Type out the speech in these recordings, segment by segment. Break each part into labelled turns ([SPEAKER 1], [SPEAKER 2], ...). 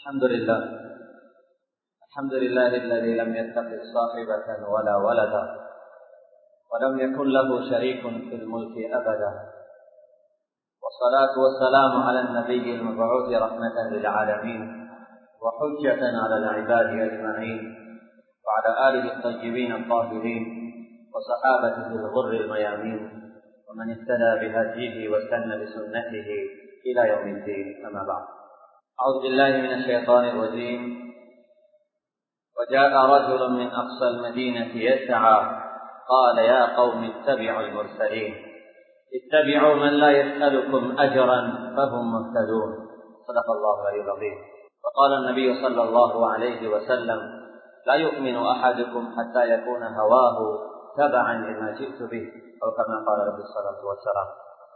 [SPEAKER 1] الحمد لله الحمد لله الذي لم يتخذ صاحبة ولا ولدا ولم يكن له شريك في الملك أبدا والصلاة والسلام على النبي المبعوث رحمة للعالمين وحجة على العباد أجمعين وعلى آله الطيبين الطاهرين وصحابته الغر الميامين ومن اهتدى بهديه واستنى بسنته إلى يوم الدين أما بعد أعوذ بالله من الشيطان الرجيم وجاء رجل من أقصى المدينة يسعى قال يا قوم اتبعوا المرسلين اتبعوا من لا يسألكم أجرا فهم مهتدون صدق الله العلي العظيم وقال النبي صلى الله عليه وسلم لا يؤمن أحدكم حتى يكون هواه تبعا لما جئت به أو كما قال رب الصلاة والسلام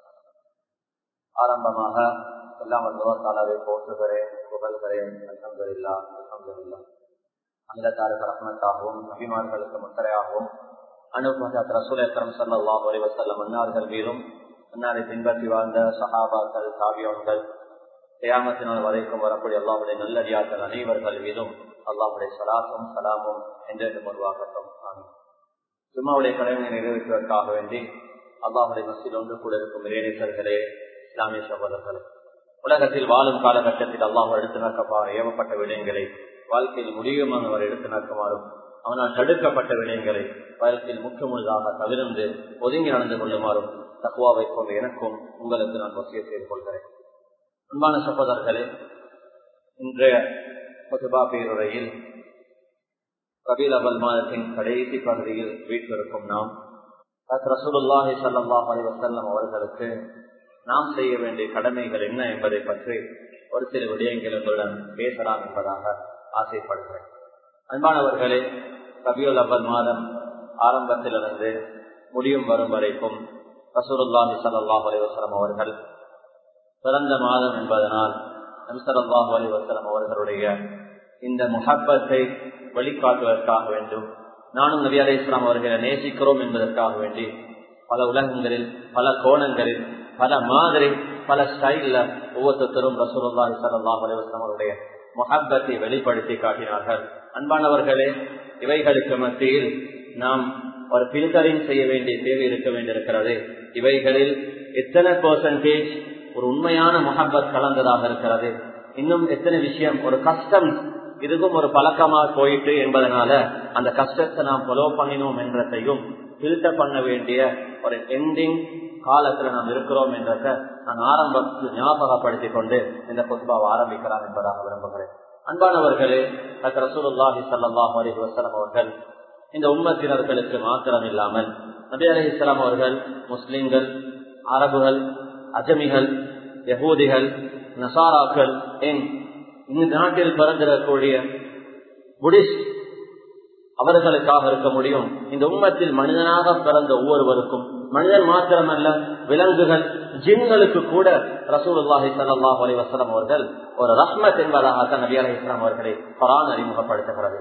[SPEAKER 1] ஆரம்பமாக எல்லாம் வல்லவத்தாலாவை போற்றுகிறேன் புகழ்கிறேன் அலமதுல்லா அலமதுல்லா அங்கத்தாருக்கு ரஹ்மத்தாகவும் அபிமான்களுக்கு முத்தரையாகவும் அனுபவத் ரசூல் அக்கரம் சல்லாஹ் அலிவசல்லம் அன்னார்கள் மீதும் அன்னாரை பின்பற்றி வாழ்ந்த சஹாபாக்கள் காவியங்கள் தியாமத்தினால் வரைக்கும் வரக்கூடிய அல்லாவுடைய நல்லடியார்கள் அனைவர்கள் மீதும் அல்லாவுடைய சலாசும் சலாமும் என்றென்று உருவாகட்டும் ஜும்மாவுடைய கடமையை நிறைவேற்றுவதற்காக வேண்டி அல்லாஹுடைய மசில் ஒன்று கூட இருக்கும் இறைநேசர்களே இஸ்லாமிய சகோதரர்களே உலகத்தில் வாழும் காலகட்டத்தில் அல்லாஹ் எடுத்து நடக்கப்பா ஏவப்பட்ட விடயங்களை வாழ்க்கையில் முடியுமானவர் எடுத்து நடக்குமாறும் அவனால் தடுக்கப்பட்ட விடயங்களை வாழ்க்கையில் முற்றுமுழுதாக தவிர்ந்து ஒதுங்கி நடந்து கொள்ளுமாறும் தக்குவாவை கொண்டு எனக்கும் உங்களுக்கு நான் வசிய செய்து கொள்கிறேன் அன்பான சகோதரர்களே இன்றைய பொதுபா பேருரையில் ரபீல் அவல் மாதத்தின் கடைசி பகுதியில் வீட்டிருக்கும் நாம் ரசூலுல்லாஹி சல்லாஹ் அலி வசல்லம் அவர்களுக்கு நாம் செய்ய வேண்டிய கடமைகள் என்ன என்பதை பற்றி ஒரு சில விடயங்கள் உங்களுடன் பேசலாம் என்பதாக ஆசைப்படுகிறேன் அன்பானவர்களே ரபியுல் அவ்வல் மாதம் ஆரம்பத்திலிருந்து முடியும் வரும் வரைக்கும் ரசூலுல்லாஹி சல்லாஹ் அலி வசலம் அவர்கள் பிறந்த மாதம் என்பதனால் நம்சல்லாஹு அலி வசலம் அவர்களுடைய இந்த முகப்பத்தை வழிகாட்டுவதற்காக வேண்டும் நானும் நபி அலி இஸ்லாம் அவர்களை நேசிக்கிறோம் என்பதற்காக வேண்டி பல உலகங்களில் பல கோணங்களில் பல மாதிரி பல ஸ்டைல்ல ஒவ்வொருத்தரும் ரசூலுல்லாஹி ஸல்லல்லாஹு அலைஹி வஸல்லம் அவருடைய முஹப்பத்தை வெளிப்படுத்தி காட்டினார்கள் அன்பானவர்களே இவைகளுக்கு மத்தியில் நாம் ஒரு பில்டரிங் செய்ய வேண்டிய தேவை இருக்க வேண்டியிருக்கிறது இவைகளில் எத்தனை பெர்சன்டேஜ் ஒரு உண்மையான முகப்பத் கலந்ததாக இருக்கிறது இன்னும் எத்தனை விஷயம் ஒரு கஷ்டம் இதுக்கும் ஒரு பழக்கமா போயிட்டு என்பதனால அந்த கஷ்டத்தை நாம் ஃபாலோ பண்ணினோம் என்றதையும் பில்டர் பண்ண வேண்டிய ஒரு எண்டிங் காலத்துல நாம் இருக்கிறோம் என்றத நான் ஆரம்பத்தில் ஞாபகப்படுத்திக் கொண்டு இந்த பொதுபாவை ஆரம்பிக்கலாம் என்பதாக விரும்புகிறேன் அன்பானவர்களே ரசூலுல்லாஹி சல்லாஹ் அலி வசலம் அவர்கள் இந்த உம்மத்தினர்களுக்கு மாத்திரம் இல்லாமல் நபி அலி இஸ்லாம் அவர்கள் முஸ்லிம்கள் அரபுகள் அஜமிகள் யகூதிகள் நசாராக்கள் என் இந்த நாட்டில் பிறந்திருக்கக்கூடிய புடிஸ்ட் அவர்களுக்காக இருக்க முடியும் இந்த உம்மத்தில் மனிதனாக பிறந்த ஒவ்வொருவருக்கும் மனிதன் மாத்திரமல்ல விலங்குகள் ஜின்களுக்கு கூட ரசூலுல்லாஹி சல்லாஹ் அலி வசலம் அவர்கள் ஒரு ரஹ்மத் என்பதாக நபி அலி இஸ்லாம் அவர்களை பரான் அறிமுகப்படுத்துகிறது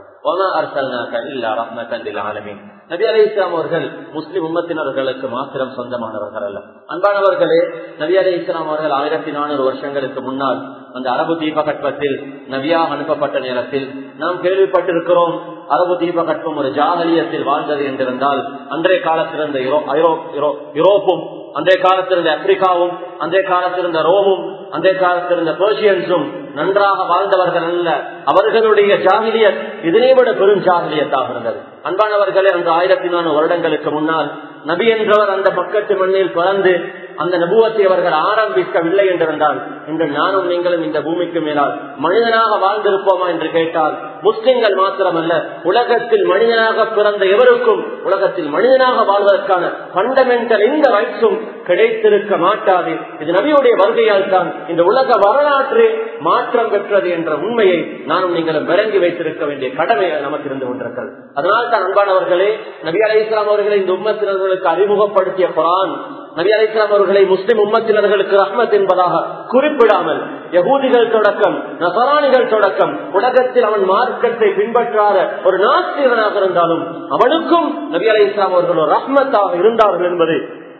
[SPEAKER 1] நபி அலி இஸ்லாம் அவர்கள் முஸ்லிம் உம்மத்தினர்களுக்கு மாத்திரம் சொந்தமானவர்கள் அல்ல அன்பானவர்களே நபி அலி இஸ்லாம் அவர்கள் ஆயிரத்தி நானூறு வருஷங்களுக்கு முன்னால் அந்த அரபு தீபகற்பத்தில் நபியாக அனுப்பப்பட்ட நேரத்தில் நாம் கேள்விப்பட்டிருக்கிறோம் அரபு தீபகற்பம் ஒரு ஜாகலியத்தில் வாழ்ந்தது என்றிருந்தால் அன்றைய காலத்தில் இருந்த யூரோப்பும் அன்றைய காலத்தில் இருந்த ஆப்பிரிக்காவும் அன்றைய காலத்தில் இருந்த ரோமும் அன்றைய காலத்தில் இருந்த பெர்சியன்ஸும் நன்றாக வாழ்ந்தவர்கள் அல்ல அவர்களுடைய ஜாகிலியத் இதனை விட பெரும் ஜாகிலியத்தாக இருந்தது அன்பானவர்களே அந்த ஆயிரத்தி நானூறு வருடங்களுக்கு முன்னால் நபி என்றவர் அந்த பக்கத்து மண்ணில் பிறந்து அந்த நபுவத்தை அவர்கள் ஆரம்பிக்கவில்லை என்றிருந்தால் இன்று நானும் நீங்களும் இந்த பூமிக்கு மேலால் மனிதனாக வாழ்ந்திருப்போமா என்று கேட்டால் முஸ்லிம்கள் மாத்திரமல்ல உலகத்தில் மனிதனாக பிறந்த எவருக்கும் உலகத்தில் மனிதனாக வாழ்வதற்கான பண்டமெண்டல் எந்த ரைட்ஸும் கிடைத்திருக்க மாட்டாது இது நபியுடைய வருகையால் தான் இந்த உலக வரலாற்று மாற்றம் பெற்றது என்ற உண்மையை நானும் நீங்களும் விளங்கி வைத்திருக்க வேண்டிய கடமை நமக்கு இருந்து கொண்டிருக்கிறது அதனால் தான் அன்பானவர்களே நபி அலி இஸ்லாம் அவர்களை இந்த உம்மத்தினர்களுக்கு அறிமுகப்படுத்திய குரான் நபி அலி இஸ்லாம் அவர்களை முஸ்லிம் உம்மத்தினர்களுக்கு ரஹ்மத் என்பதாக குறிப்பிடாமல் யகூதிகள் தொடக்கம் நசராணிகள் தொடக்கம் உலகத்தில் அவன் மார்க்கத்தை பின்பற்றாத ஒரு நாஸ்திகனாக இருந்தாலும் அவனுக்கும் நபி அலி இஸ்லாம் அவர்கள் ஒரு ரஹ்மத்தாக இருந்தார்கள் என்பது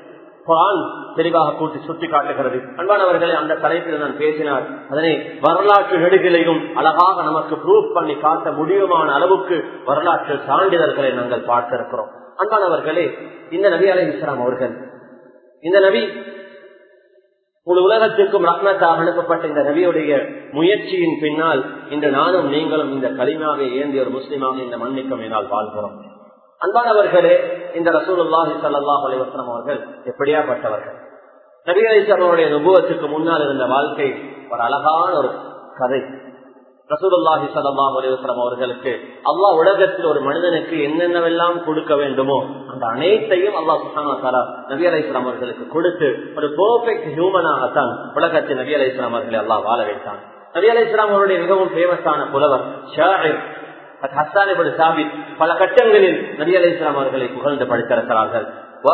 [SPEAKER 2] குரான் தெளிவாக கூட்டி சுட்டி காட்டுகிறது அன்பானவர்களே அந்த தலைப்பில் நான் பேசினார் அதனை வரலாற்று நெடுகிலையும் அழகாக நமக்கு ப்ரூவ் பண்ணி காட்ட முடியுமான அளவுக்கு வரலாற்று சான்றிதழ்களை நாங்கள் பார்த்திருக்கிறோம் அன்பானவர்களே இந்த நபி அலை இஸ்லாம் அவர்கள் இந்த நபி முழு உலகத்திற்கும் ரத்னத்தாக அனுப்பப்பட்ட இந்த நபியுடைய முயற்சியின் பின்னால் இன்று நானும் நீங்களும் இந்த களிமாவை ஏந்திய ஒரு முஸ்லிமாக இந்த மண்ணிக்கம் என்னால் வாழ்கிறோம் அன்பானவர்களே இந்த ரசூலுல்லாஹி சல்லாஹ் அலிவசனம் அவர்கள் எப்படியாப்பட்டவர்கள் நபி அலிஸ்லாம் அவருடைய நுபுவத்துக்கு முன்னால் இருந்த வாழ்க்கை ஒரு அழகான ஒரு கதை ரசூலுல்லாஹி சல்லாஹ் அலிவசலம் அவர்களுக்கு அல்லாஹ் உலகத்தில் ஒரு மனிதனுக்கு என்னென்னவெல்லாம் கொடுக்க வேண்டுமோ அந்த அனைத்தையும் அல்லாஹ் சுஹானா தாரா நபி அலி இஸ்லாம் அவர்களுக்கு கொடுத்து ஒரு பெர்ஃபெக்ட் ஹியூமனாகத்தான் உலகத்தில் நபி அலி இஸ்லாம் அவர்களை அல்லாஹ் வாழ வைத்தான் நபி அலி இஸ்லாம் அவருடைய மிகவும் ஃபேமஸான புலவர் ஷாஹிர் சாபித் பல கட்டங்களில் நபி அலி இஸ்லாம் அவர்களை புகழ்ந்து படித்திருக்கிறார்கள்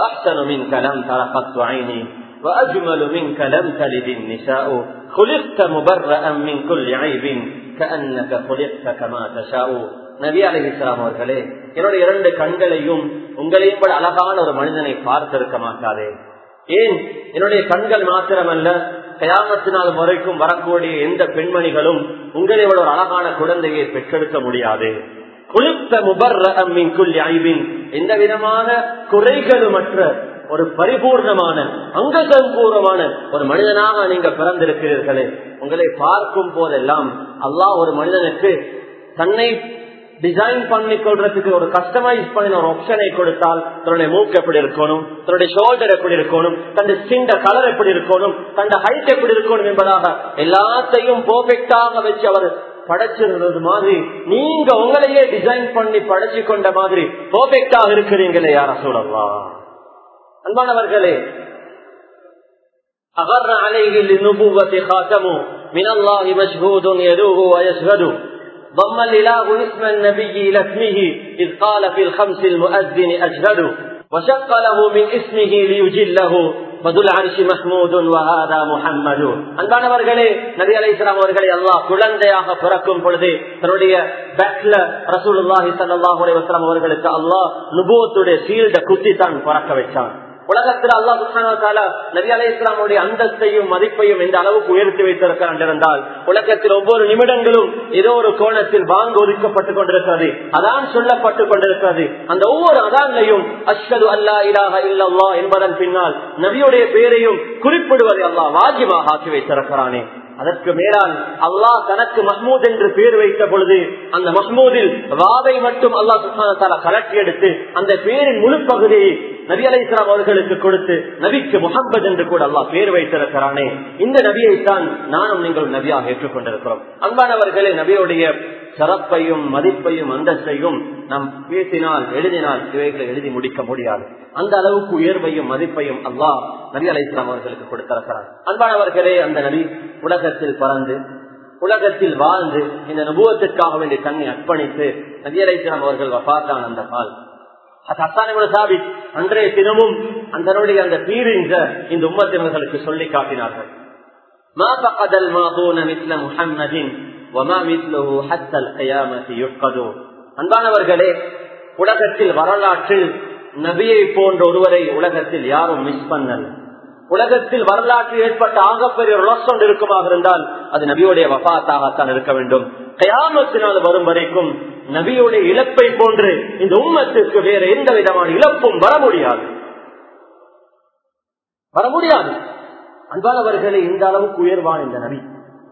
[SPEAKER 2] وأجمل منك لم تلد النساء خلقت مبرأ من كل عيب كأنك خلقت كما تشاء நபி அலி இஸ்லாம் அவர்களே என்னுடைய இரண்டு கண்களையும் உங்களையும் கூட அழகான ஒரு மனிதனை பார்த்திருக்க மாட்டாதே ஏன் என்னுடைய கண்கள் மாத்திரமல்ல கயாமத்தினால் வரைக்கும் வரக்கூடிய எந்த பெண்மணிகளும் உங்களை விட ஒரு அழகான குழந்தையை பெற்றெடுக்க முடியாது குளித்த முபர்மின் ஐபின் எந்த விதமான குறைகளுமற்ற ஒரு பரிபூர்ணமான அங்கசம்பூர்ணமான ஒரு மனிதனாக நீங்க பிறந்திருக்கிறீர்களே உங்களை பார்க்கும் போதெல்லாம் அல்லாஹ் ஒரு மனிதனுக்கு தன்னை டிசைன் பண்ணி கொள்றதுக்கு ஒரு கஸ்டமைஸ் பண்ணின ஒரு ஆப்ஷனை கொடுத்தால் தன்னுடைய மூக்கு எப்படி இருக்கணும் தன்னுடைய ஷோல்டர் எப்படி இருக்கணும் தன்னுடைய ஸ்கின் கலர் எப்படி இருக்கணும் தன்னுடைய ஹைட் எப்படி இருக்கணும் என்பதாக எல்லாத்தையும் பர்ஃபெக்டாக வச்சு அவர் படைச்சிருந்தது மாதிரி நீங்க உங்களையே டிசைன் பண்ணி படைச்சு கொண்ட மாதிரி பர்ஃபெக்டாக இருக்கிறீங்களே யார சொல்லலாம் அன்பானவர்களே أغر عليه للنبوة خاتم من الله مشهود يدوه ويشهد ضم الإله اسم النبي إلى اسمه إذ قال في الخمس المؤذن أشهد وشق له من اسمه ليجله فذو العرش محمود وهذا محمد அன்பானவர்களே நபி அலை இஸ்லாம் அவர்களை அல்லாஹ் குழந்தையாக பிறக்கும் பொழுது தன்னுடைய பேக்ல ரசூலுல்லாஹி ஸல்லல்லாஹு அலைஹி வஸல்லம் அவர்களுக்கு அல்லாஹ் நுபுவத்துடைய சீல்ட குத்தி தான் பிறக்க வச்சான் உலகத்தில் அல்லா சுல்தான நபி அலை இஸ்லாமுடைய அந்தஸ்தையும் மதிப்பையும் எந்த அளவுக்கு உயர்த்தி வைத்திருக்கிறான் என்றால் உலகத்தில் ஒவ்வொரு நிமிடங்களும் ஏதோ ஒரு கோணத்தில் வாங்க ஒதுக்கப்பட்டுக் கொண்டிருக்கிறது அதான் சொல்லப்பட்டுக் கொண்டிருக்கிறது அந்த ஒவ்வொரு அதான்லையும் அஷ்கது அல்லா இலாக இல்லல்லா என்பதன் பின்னால் நபியுடைய பெயரையும் குறிப்பிடுவதை அல்லாஹ் வாஜிமாக ஆக்கி வைத்திருக்கிறானே அதற்கு மேலால் அல்லாஹ் தனக்கு மஹ்மூத் என்று பேர் வைத்த பொழுது அந்த மஹ்மூதில் வாவை மட்டும் அல்லாஹ் சுல்தான கலட்டி எடுத்து அந்த பேரின் முழு பகுதியை நபி அலை இஸ்லாம் அவர்களுக்கு கொடுத்து நபிக்கு முகம்மது என்று கூட அல்லாஹ் பேர் வைத்திருக்கிறானே இந்த நபியைத்தான் நானும் நீங்கள் நபியாக ஏற்றுக்கொண்டிருக்கிறோம் அன்பானவர்களே நபியுடைய சிறப்பையும் மதிப்பையும் அந்தஸ்தையும் நாம் பேசினால் எழுதினால் இவைகளை எழுதி முடிக்க முடியாது அந்த அளவுக்கு உயர்வையும் மதிப்பையும் அல்லாஹ் நபி அலை இஸ்லாம் அவர்களுக்கு கொடுத்திருக்கிறார் அன்பானவர்களே அந்த நபி உலகத்தில் பறந்து உலகத்தில் வாழ்ந்து இந்த நுபுவத்திற்காக வேண்டிய தன்னை அர்ப்பணித்து நபி அலை இஸ்லாம் அவர்கள் வபாத்தான் அந்த கால் சாபித் அன்றைய தினமும் அந்தனுடைய அந்த பீரிங்க இந்த உம்மத்தினர்களுக்கு சொல்லி காட்டினார்கள் ما فقد الماضون مثل محمد وما مثله حتى القيامة يفقد அன்பானவர்களே உலகத்தில் வரலாற்றில் நபியை போன்ற ஒருவரை உலகத்தில் யாரும் மிஸ் பண்ணல உலகத்தில் வரலாற்றில் ஏற்பட்ட ஆகப்பெரிய ரொசொண்டு இருக்குமாக இருந்தால் அது நபியுடைய வபாத்தாகத்தான் இருக்க வேண்டும் கயாமத்தினால் வரும் வரைக்கும் நபியுடைய இழப்பை போன்று இந்த உம்மத்திற்கு வேற எந்த விதமான இழப்பும் வர முடியாது வர முடியாது அன்பானவர்களே இந்த அளவுக்கு உயர்வான் இந்த நபி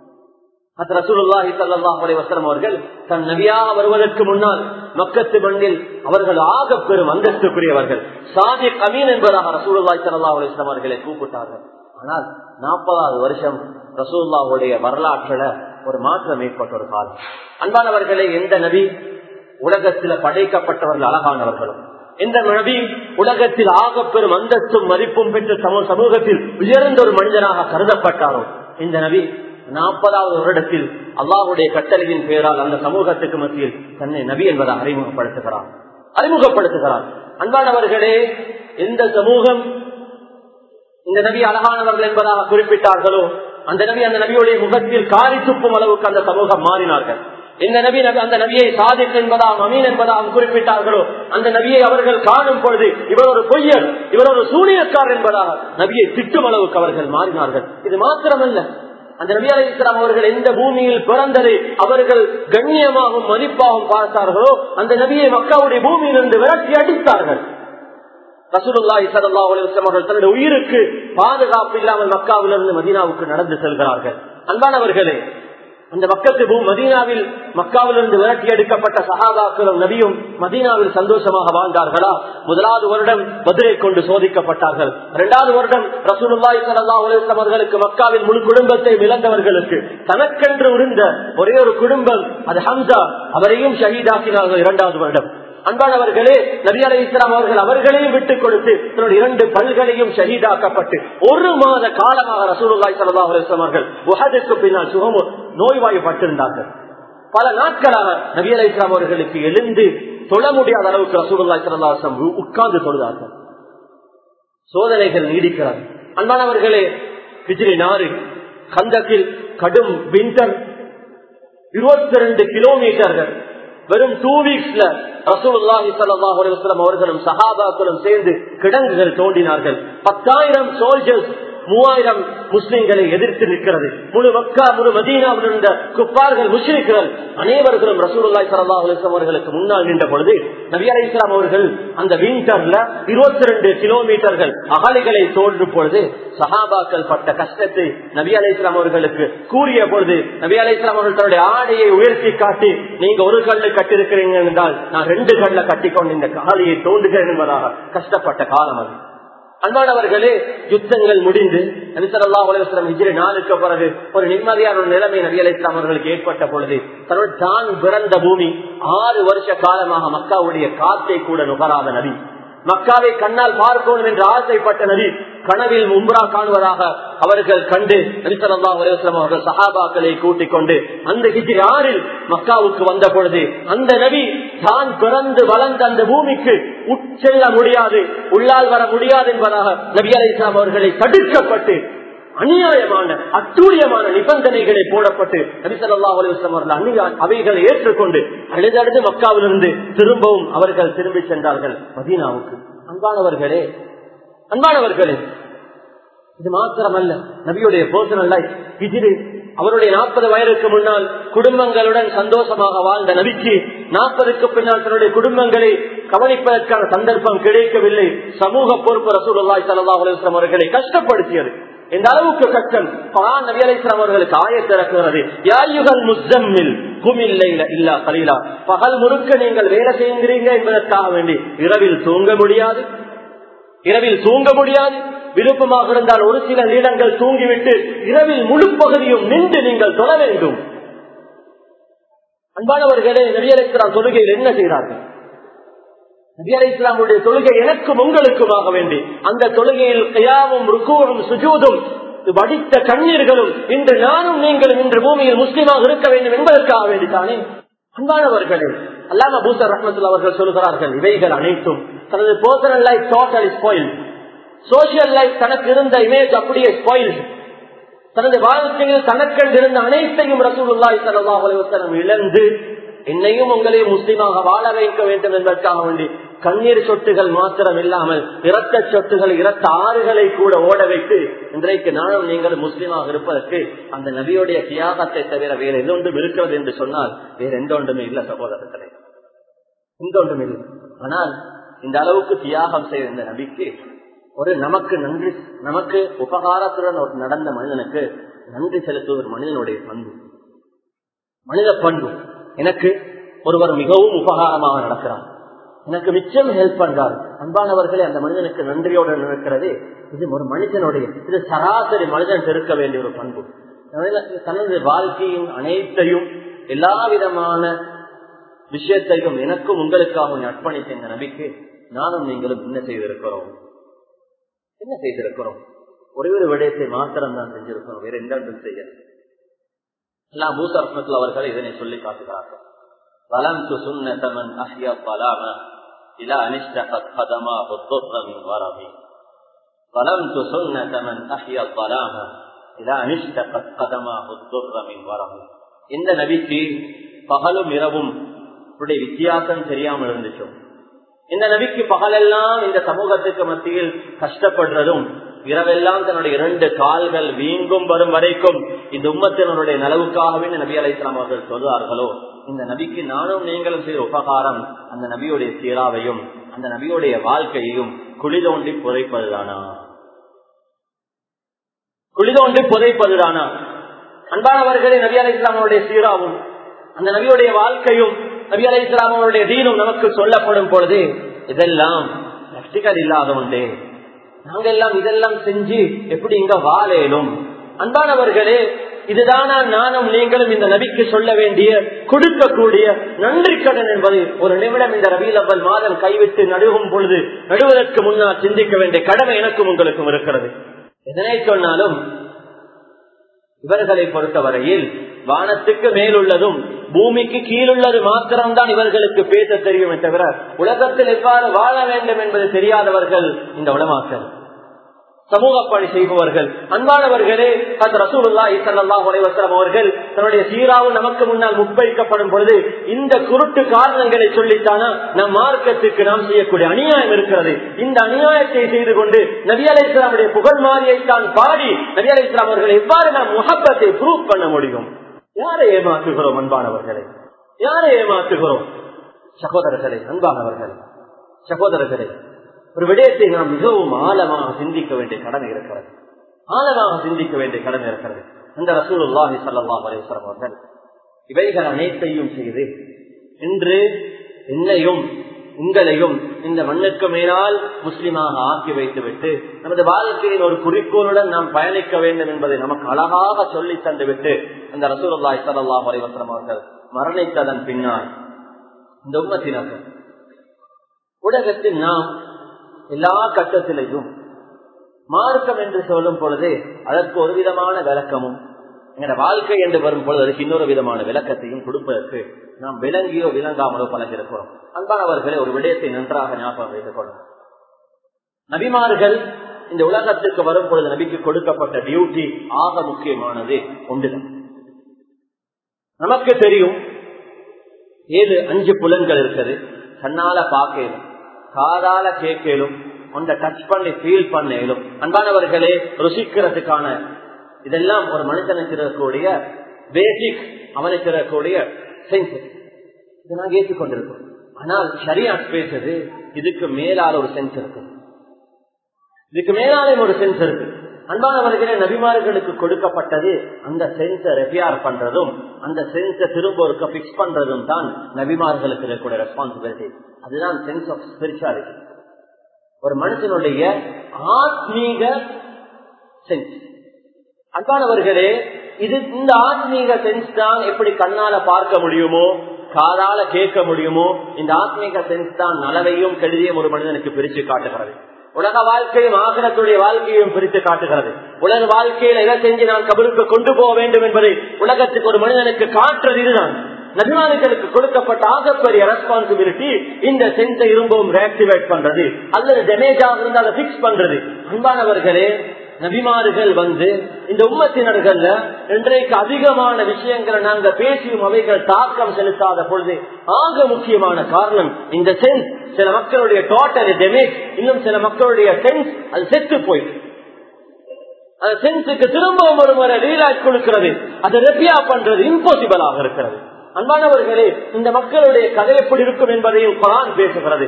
[SPEAKER 2] அவர்கள் தன் நபியாக வருவதற்கு முன்னால் மக்கத்து மண்ணில் அவர்கள் ஆக பெரும் அந்தஸ்துக்குரியவர்கள் சாதிக் அமீன் என்பதாக ரசூலுல்லாய் சல்லா அலிஸ்லாம் அவர்களை கூப்பிட்டார்கள் ஆனால் நாற்பதாவது வருஷம் ரசூல்லாவுடைய வரலாற்றுல ஒரு மாற்றம் ஏற்பட்ட ஒரு காலம் அன்பானவர்களே எந்த நபி உலகத்தில் படைக்கப்பட்டவர்கள் அழகானவர்களும் இந்த நபி உலகத்தில் ஆக பெரும் அந்தஸ்தும் மதிப்பும் பெற்ற சமூகத்தில் உயர்ந்த ஒரு மனிதனாக கருதப்பட்டாரோ இந்த நபி நாற்பதாவது வருடத்தில் அல்லாஹுடைய கட்டளையின் பெயரால் அந்த சமூகத்துக்கு மத்தியில் தன்னை நபி என்பதை அறிமுகப்படுத்துகிறார் அறிமுகப்படுத்துகிறார் அன்பானவர்களே எந்த சமூகம் இந்த நபி அழகானவர்கள் என்பதாக குறிப்பிட்டார்களோ அந்த நபி அந்த நபியுடைய முகத்தில் காரி துப்பும் அளவுக்கு அந்த சமூகம் மாறினார்கள் இந்த நபி நபி- அந்த நபியை சாதிக் என்பதாம் அமீன் என்பதாம் குறிப்பிட்டார்களோ அந்த நபியை அவர்கள் காணும் பொழுது இவர் ஒரு பொய்யர் இவர் ஒரு சூனியக்காரர் என்பதாக நபியை திட்டும் அளவுக்கு அவர்கள் மாறினார்கள் இது மாத்திரமல்ல அந்த நபி அலி இஸ்லாம் அவர்கள் எந்த பூமியில் பிறந்ததை அவர்கள் கண்ணியமாகவும் மதிப்பாகவும் பார்த்தார்களோ அந்த நபியை மக்காவுடைய பூமியிலிருந்து விரட்டி அடித்தார்கள் ரசூலுல்லாஹி ஸல்லல்லாஹு அலைஹி வஸல்லம் அவர்கள் தன்னுடைய உயிருக்கு பாதுகாப்பு இல்லாமல் மக்காவிலிருந்து மதீனாவுக்கு நடந்து செல்கிறார்கள் அன்பானவர்களே அந்த மக்கத்து பூ மதீனாவில் மக்காவிலிருந்து விரட்டி எடுக்கப்பட்ட சஹாபாக்களும் நபியும் மதீனாவில் சந்தோஷமாக வாழ்ந்தார்களா முதலாவது வருடம் பதிலை கொண்டு சோதிக்கப்பட்டார்கள் இரண்டாவது வருடம் ரசூலுல்லாஹி ஸல்லல்லாஹு அலைஹி வஸல்லம் அவர்களுக்கு மக்காவில் முழு குடும்பத்தை இழந்தவர்களுக்கு தனக்கென்று இருந்த ஒரே ஒரு குடும்பம் அது ஹம்சா அவரையும் ஷஹீதாக்கினார்கள் இரண்டாவது வருடம் அன்பானவர்களே நபி அலை இஸ்லாம் அவர்கள் அவர்களையும் விட்டுக் கொடுத்து தன்னுடைய இரண்டு பல்களையும் ஷஹீதாக்கப்பட்டு ஒரு மாத காலமாக ரசூலுல்லாய் சல்லா அலுவலாம் அவர்கள் உஹதுக்கு பின்னால் சுகம் நோய்வாய்ப்பட்டிருந்தார்கள் பல நாட்களாக நபி அலை இஸ்லாம் அவர்களுக்கு எழுந்து தொழ முடியாத அளவுக்கு ரசூலுல்லாய் சல்லா அலுவலம் உட்கார்ந்து தொழுதார்கள் சோதனைகள் நீடிக்கிறது அன்பானவர்களே பிஜிரி நாறு கந்தத்தில் கடும் விண்டர் இருபத்தி ரெண்டு கிலோமீட்டர்கள் வெறும் டூ வீக்ஸ்ல ரசூலுல்லாஹி ஸல்லல்லாஹு அலைஹி வஸல்லம் அவர்களும் சஹாபாக்களும் சேர்ந்து கிடங்குகள் தோண்டினார்கள் பத்தாயிரம் சோல்ஜர்ஸ் மூவாயிரம் முஸ்லிம்களை எதிர்த்து நிற்கிறது முழு மக்கா முழு மதீனாவில் இருந்த குப்பார்கள் முஸ்லிம்கள் அனைவர்களும் ரசூலுல்லாஹி ஸல்லல்லாஹு அலைஹி வஸல்லம் அவர்களுக்கு முன்னால் நின்ற பொழுது நபி அலைஹிஸ்ஸலாம் அவர்கள் அந்த விண்டர்ல இருபத்தி ரெண்டு கிலோமீட்டர்கள் அகலிகளை தோன்றும் பொழுது சஹாபாக்கள் பட்ட கஷ்டத்தை நபி அலைஹிஸ்ஸலாம் அவர்களுக்கு கூறிய பொழுது நபி அலைஹிஸ்ஸலாம் அவர்கள் தன்னுடைய ஆடையை உயர்த்தி காட்டி நீங்க ஒரு கல்லு கட்டிருக்கிறீங்க என்றால் நான் ரெண்டு கல்ல கட்டிக்கொண்டு இந்த காலியை தோண்டுகிறேன் என்பதாக கஷ்டப்பட்ட காலம் அது அன்பானவர்களே யுத்தங்கள் முடிந்து நபிசல்லா அலுவலம் ஹிஜ்ரி நாளுக்கு பிறகு ஒரு நிம்மதியான ஒரு நிலைமை நபி அலி இஸ்லாம் அவர்களுக்கு ஏற்பட்ட பொழுது தன்னுடைய தான் பிறந்த பூமி ஆறு வருஷ காலமாக மக்காவுடைய காத்தை கூட நுகராத நபி மக்காவை கண்ணால் பார்க்கணும் என்று ஆசைப்பட்ட நபி கனவில் மும்ரா காணுவதாக அவர்கள் கண்டு நபிசல்லா அலுவலம் அவர்கள் சஹாபாக்களை கூட்டிக் கொண்டு அந்த ஹிஜ்ரி ஆறில் மக்காவுக்கு வந்த பொழுது அந்த நபி தான் பிறந்து வளர்ந்த அந்த பூமிக்கு உட்செல்ல முடியாது உள்ளால் வர முடியாது என்பதாக நபி அலி இஸ்லாம் அவர்களை தடுக்கப்பட்டு அநியாயமான அத்தூரியமான நிபந்தனைகளை போடப்பட்டு நபிசல்லா அலுவலம் அவர்கள் அந்நிய அவைகளை ஏற்றுக்கொண்டு அழுதழுது மக்காவிலிருந்து திரும்பவும் அவர்கள் திரும்பி சென்றார்கள் மதீனாவுக்கு அன்பானவர்களே அன்பானவர்களே இது மாத்திரமல்ல நபியுடைய பர்சனல் லைஃப் ஹிஜ்ரி அவருடைய நாற்பது வயதுக்கு முன்னால் குடும்பங்களுடன் சந்தோஷமாக வாழ்ந்த நபிக்கு நாற்பதுக்கு பின்னால் தன்னுடைய குடும்பங்களை கவனிப்பதற்கான சந்தர்ப்பம் கிடைக்கவில்லை சமூக பொறுப்பு ரசூலுல்லாய் சல்லா அலுவலம் அவர்களை கஷ்டப்படுத்தியது இந்த அளவுக்கு கஷ்டம் குரான் நபி அலைஹிஸ்ஸலாம் அவர்களுக்கு ஆயத்திறக்கிறது யாயுகல் முஸ்ஸம்மில் குமில்லைல இல்லா கலீலா பகல் முழுக்க நீங்கள் வேலை செய்கிறீங்க என்பதற்காக வேண்டி இரவில் தூங்க முடியாது இரவில் தூங்க முடியாது விருப்பமாக இருந்தால் ஒரு சில நீளங்கள் தூங்கிவிட்டு இரவில் முழு பகுதியும் நின்று நீங்கள் தொட வேண்டும் அன்பானவர்களே நபியலைக்கிறார் தொழுகையில் என்ன செய்கிறார்கள் நபியலை இஸ்லாமுடைய தொழுகை எனக்கும் உங்களுக்குமாக வேண்டி அந்த தொழுகையில் கையாவும் ருக்குவும் சுஜூதும் வடித்த கண்ணீர்களும் இன்று நானும் நீங்களும் இன்று பூமியில் முஸ்லீமாக இருக்க வேண்டும் என்பதற்காக வேண்டித்தானே அன்பானவர்களே அல்லாம பூசர் ரஹமத்துல் அவர்கள் சொல்கிறார்கள் இவைகள் அனைத்தும் தனது personal life total spoil social life தனக்கு இருந்த இமேஜ் அப்படியே ஸ்பாயில் தனது வாழ்க்கையில் தனக்கென்று இருந்த அனைத்தையும் ரசூலுல்லாய் சல்லாஹ் அலுவலம் இழந்து என்னையும் உங்களையும் முஸ்லீமாக வாழ வைக்க வேண்டும் என்பதற்காக வேண்டி கண்ணீர் சொட்டுகள் மாத்திரம் இல்லாமல் இரத்த சொட்டுகள் இரத்த ஆறுகளை கூட ஓட வைத்து இன்றைக்கு நானும் நீங்கள் முஸ்லீமாக இருப்பதற்கு அந்த நபியுடைய தியாகத்தை தவிர வேற எந்த ஒன்றும் இருக்கிறது என்று சொன்னால் வேற எந்த ஒன்றுமே இல்லை சகோதரர்களே எந்த ஒன்றும் இல்லை ஆனால் இந்த அளவுக்கு தியாகம் செய்த இந்த நபிக்கு ஒரு நமக்கு நன்றி நமக்கு உபகாரத்துடன் ஒரு நடந்த மனிதனுக்கு நன்றி செலுத்துவது ஒரு மனிதனுடைய பண்பு மனித பண்பு எனக்கு ஒருவர் மிகவும் உபகாரமாக நடக்கிறார் எனக்கு மிச்சம் ஹெல்ப் பண்றார் அன்பானவர்களே அந்த மனிதனுக்கு நன்றியோடு இருக்கிறது இது ஒரு மனிதனுடைய இது சராசரி மனிதன் இருக்க வேண்டிய ஒரு பண்பு தனது வாழ்க்கையின் அனைத்தையும் எல்லா விதமான விஷயத்தையும் எனக்கும் உங்களுக்காக அர்ப்பணித்த இந்த நபிக்கு நானும் நீங்களும் என்ன செய்திருக்கிறோம் என்ன செய்திருக்கிறோம் ஒரே ஒரு விடயத்தை மாத்திரம் தான் செஞ்சிருக்கிறோம் வேற எந்த ஒன்றும் செய்ய எல்லாம் மூச ரத்னத்தில் அவர்கள் இதனை சொல்லி காட்டுகிறார்கள் வலம் து சுன்னதமன் அஹ்யா பலாம இலா அனிஷ்டகத் கதமா புத்தோத்தமின் வரமி வலம் து சுன்னதமன் அஹ்யா பலாம இலா அனிஷ்டகத் கதமா புத்தோத்தமின் வரமி இந்த நபிக்கு பகலும் இரவும் உடைய வித்தியாசம் தெரியாமல் இருந்துச்சோ இந்த நபிக்கு பகலெல்லாம் இந்த சமூகத்துக்கு மத்தியில் கஷ்டப்படுறதும் இரவெல்லாம் தன்னுடைய இரண்டு கால்கள் வீங்கும் வரும் வரைக்கும் இந்த உம்மத்தினருடைய நலவுக்காகவே இந்த நபி அலை இஸ்லாம் அவர்கள் சொல்றார்களோ இந்த நபிக்கு நானும் நீங்களும் செய்த உபகாரம் அந்த நபியுடைய சீராவையும் அந்த நபியுடைய வாழ்க்கையையும் குளிதோண்டி புதைப்பதுதானா குளிதோண்டி புதைப்பதுதானா அன்பானவர்களே நபி அலை இஸ்லாமனுடைய சீராவும் அந்த நபியுடைய வாழ்க்கையும் நபி அலை இஸ்லாமனுடைய தீனும் நமக்கு சொல்லப்படும் பொழுது இதெல்லாம் பிராக்டிக்கல் இல்லாத உண்டே நாங்க எல்லாம் இதெல்லாம் செஞ்சு எப்படி இங்க வாழேனும் அன்பானவர்களே இதுதானா நானும் நீங்களும் இந்த நபிக்கு சொல்ல வேண்டிய கொடுக்கக்கூடிய நன்றி கடன் என்பது ஒரு நிமிடம் இந்த ரபியில் அவ்வல் மாதம் கைவிட்டு நடுவும் பொழுது நடுவதற்கு முன்னால் சிந்திக்க வேண்டிய கடமை எனக்கும் உங்களுக்கும் இருக்கிறது எதனை சொன்னாலும் இவர்களை பொறுத்தவரையில் வானத்துக்கு மேலுள்ளதும் பூமிக்கு கீழுள்ளது மாத்திரம்தான் இவர்களுக்கு பேச தெரியுமே தவிர உலகத்தில் எவ்வாறு வாழ வேண்டும் என்பது தெரியாதவர்கள் இந்த உலமாக்கள் சமூக பணி செய்பவர்கள் அன்பானவர்களே ரசூலுல்லா இசல்லா உரைவசலம் அவர்கள் தன்னுடைய சீராவும் நமக்கு முன்னால் முற்பயிக்கப்படும் பொழுது இந்த குருட்டு காரணங்களை சொல்லித்தானா நம் மார்க்கத்துக்கு நாம் செய்யக்கூடிய அநியாயம் இருக்கிறது இந்த அநியாயத்தை செய்து கொண்டு நபி அலை இஸ்லாமுடைய புகழ் மாறியை தான் பாடி நபி அலை இஸ்லாம் அவர்கள் எவ்வாறு நாம் முகப்பத்தை ப்ரூவ் பண்ண முடியும் யாரை ஏமாற்றுகிறோம் அன்பானவர்களை யாரை ஏமாற்றுகிறோம் சகோதரர்களே அன்பானவர்களே சகோதரர்களே ஒரு விடயத்தை நாம் மிகவும் ஆழமாக சிந்திக்க வேண்டிய கடமை இருக்கிறது ஆழமாக சிந்திக்க வேண்டிய கடமை இருக்கிறது அந்த ரசூலுல்லாஹி சல்லாஹ் அலேஸ்வரம் அவர்கள் இவைகள் அனைத்தையும் செய்து இன்று என்னையும் உங்களையும் இந்த மண்ணுக்கு மேலால் முஸ்லிமாக ஆக்கி வைத்துவிட்டு நமது வாழ்க்கையின் ஒரு குறிக்கோளுடன் நாம் பயணிக்க வேண்டும் என்பதை நமக்கு அழகாக சொல்லி தந்துவிட்டு அந்த ரசூலுல்லாஹி சல்லாஹ் அலைவசரம் அவர்கள் மரணித்ததன் பின்னால் இந்த உம்மத்தினர்கள் உலகத்தில் நாம் எல்லா கட்டத்திலையும் மார்க்கம் என்று சொல்லும் பொழுது அதற்கு ஒரு விதமான விளக்கமும் எங்களோட வாழ்க்கை என்று வரும் பொழுது அதுக்கு இன்னொரு விதமான விளக்கத்தையும் கொடுப்பதற்கு நாம் விளங்கியோ விளங்காமலோ பழகிருக்கிறோம் அன்பானவர்களே ஒரு விடயத்தை நன்றாக ஞாபகம் வைத்துக் கொள்ளும் நபிமார்கள் இந்த உலகத்துக்கு வரும் பொழுது நபிக்கு கொடுக்கப்பட்ட டியூட்டி ஆக முக்கியமானது ஒன்றுதான் நமக்கு தெரியும் ஏழு அஞ்சு புலன்கள் இருக்குது கண்ணால பார்க்கலும் காதால கேட்கலும் ஒன்றை டச் பண்ணி ஃபீல் பண்ணலும் அன்பானவர்களே ருசிக்கிறதுக்கான இதெல்லாம் ஒரு மனுஷனுக்கு இருக்கக்கூடிய பேசிக் அவனுக்கு இருக்கக்கூடிய சென்ஸ் இதை நாங்க ஏற்றுக்கொண்டிருக்கோம் ஆனால் சரியா பேசுறது இதுக்கு மேலால ஒரு சென்ஸ் இருக்கு இதுக்கு மேலாலே ஒரு சென்ஸ் இருக்கு அன்பானவர்களே நபிமார்களுக்கு கொடுக்கப்பட்டது அந்த சென்ஸை ரெஃபியார் பண்றதும் அந்த சென்ஸை திரும்ப ஒருக்க பிக்ஸ் பண்றதும் தான் நபிமார்களுக்கு இருக்கக்கூடிய ரெஸ்பான்சிபிலிட்டி அதுதான் சென்ஸ் ஆஃப் ஸ்பிரிச்சுவாலிட்டி ஒரு மனுஷனுடைய ஆத்மீக சென்ஸ் அன்பானவர்களே இது இந்த ஆத்மீக சென்ஸ் தான் எப்படி கண்ணால பார்க்க முடியுமோ காதால கேட்க முடியுமோ இந்த ஆத்மீக சென்ஸ் தான் நலவையும் கெடுதியும் ஒரு மனிதனுக்கு பிரிச்சு காட்டுகிறது உலக வாழ்க்கையும் ஆகரத்துடைய வாழ்க்கையும் பிரித்து காட்டுகிறது உலக வாழ்க்கையில எதை செஞ்சு நான் கபருக்கு கொண்டு போக வேண்டும் என்பதை உலகத்துக்கு ஒரு மனிதனுக்கு காட்டுறது இதுதான் நபிமானுக்கு கொடுக்கப்பட்ட ஆகப்பெரிய ரெஸ்பான்சிபிலிட்டி இந்த சென்ஸை இரும்பவும் ரேக்டிவேட் பண்றது அல்லது டேமேஜாக இருந்து அதை பிக்ஸ் பண்றது அன்பானவர்களே நபிமார்கள் வந்து இந்த உம்மத்தினர்கள்ல இன்றைக்கு அதிகமான விஷயங்களை நாங்க பேசியும் அவைகள் தாக்கம் செலுத்தாத பொழுது ஆக முக்கியமான காரணம் இந்த சென்ஸ் சில மக்களுடைய டோட்டல் டெமேஜ் இன்னும் சில மக்களுடைய சென்ஸ் அது செத்து போயிட்டு அந்த சென்ஸுக்கு திரும்பவும் ஒரு முறை ரீலாக்ஸ் கொடுக்கிறது அதை ரெப்பியா பண்றது இம்பாசிபிளாக இருக்கிறது அன்பானவர்களே இந்த மக்களுடைய கதை எப்படி இருக்கும் என்பதையும் குரான் பேசுகிறது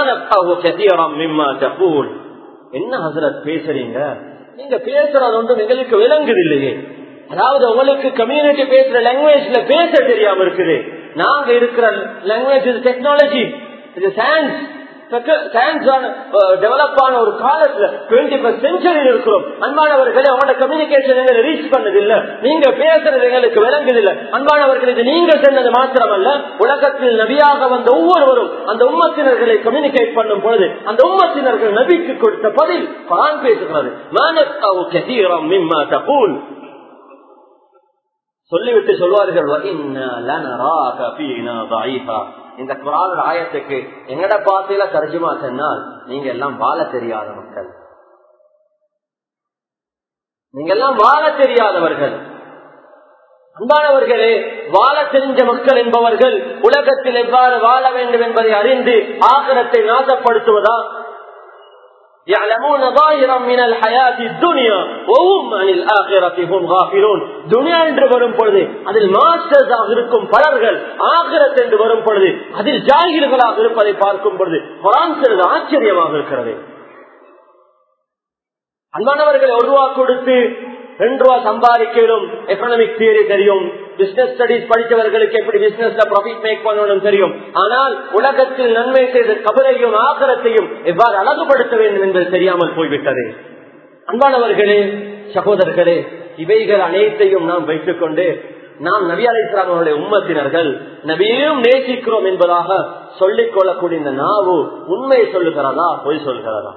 [SPEAKER 2] என்ன ஹசரத் பேசுறீங்க நீங்க பேசுறது ஒன்றும் எங்களுக்கு விளங்குது இல்லையே அதாவது உங்களுக்கு கம்யூனிட்டி பேசுற லாங்குவேஜ்ல பேச தெரியாம இருக்குது நாங்க இருக்கிற லாங்குவேஜ் இது டெக்னாலஜி இது சயின்ஸ் டெவலப் ஆன ஒரு காலத்துல டுவெண்டி ஃபர்ஸ்ட் செஞ்சுரி இருக்கிறோம் அன்பானவர்களே அவங்களோட கம்யூனிகேஷன் எங்களை ரீச் பண்ணது இல்ல நீங்க பேசுறது எங்களுக்கு விளங்குது இல்ல அன்பானவர்கள் இது நீங்க சொன்னது மாத்திரமல்ல உலகத்தில் நபியாக வந்த ஒவ்வொருவரும் அந்த உம்மத்தினர்களை கம்யூனிகேட் பண்ணும் பொழுது அந்த உம்மத்தினர்கள் நபிக்கு கொடுத்த பதில் குரான் பேசுகிறது மானத்தாவு கசீரம் மிம்மா தகூல் சொல்லிவிட்டு சொல்வார்கள் இந்த குரான் ஆயத்துக்கு எங்கட பாத்தையில தர்ஜுமா சொன்னால் நீங்க எல்லாம் வாழ தெரியாத மக்கள் நீங்க எல்லாம் வாழ தெரியாதவர்கள் அன்பானவர்களே வாழ தெரிஞ்ச மக்கள் என்பவர்கள் உலகத்தில் எவ்வாறு வாழ வேண்டும் என்பதை அறிந்து ஆகரத்தை நாசப்படுத்துவதா يعلمون ظاهرا من الحياة الدنيا وهم عن الآخرة هم غافلون துனியா என்று வரும் பொழுது அதில் மாஸ்டர்ஸாக இருக்கும் பலர்கள் ஆகிரத் என்று வரும் பொழுது அதில் ஜாகிர்களாக இருப்பதை பார்க்கும் பொழுது குரான் சிறிது ஆச்சரியமாக இருக்கிறது அன்பானவர்களை ஒரு ரூபா கொடுத்து ரெண்டு ரூபா சம்பாதிக்கணும் எக்கனாமிக் தியரி தெரியும் பிசினஸ் ஸ்டடிஸ் படித்தவர்களுக்கு எப்படி பிசினஸ்ல ப்ராஃபிட் மேக் பண்ணணும் தெரியும் ஆனால் உலகத்தில் நன்மை செய்த கபரையும் ஆகரத்தையும் எவ்வாறு அழகுபடுத்த வேண்டும் என்பது தெரியாமல் போய்விட்டது அன்பானவர்களே சகோதரர்களே இவைகள் அனைத்தையும் நாம் வைத்துக் கொண்டு நாம் நபி அலை இஸ்லாமர்களுடைய உம்மத்தினர்கள் நபியையும் நேசிக்கிறோம் என்பதாக சொல்லிக் கொள்ளக்கூடிய இந்த நாவு உண்மையை சொல்லுகிறதா பொய் சொல்கிறதா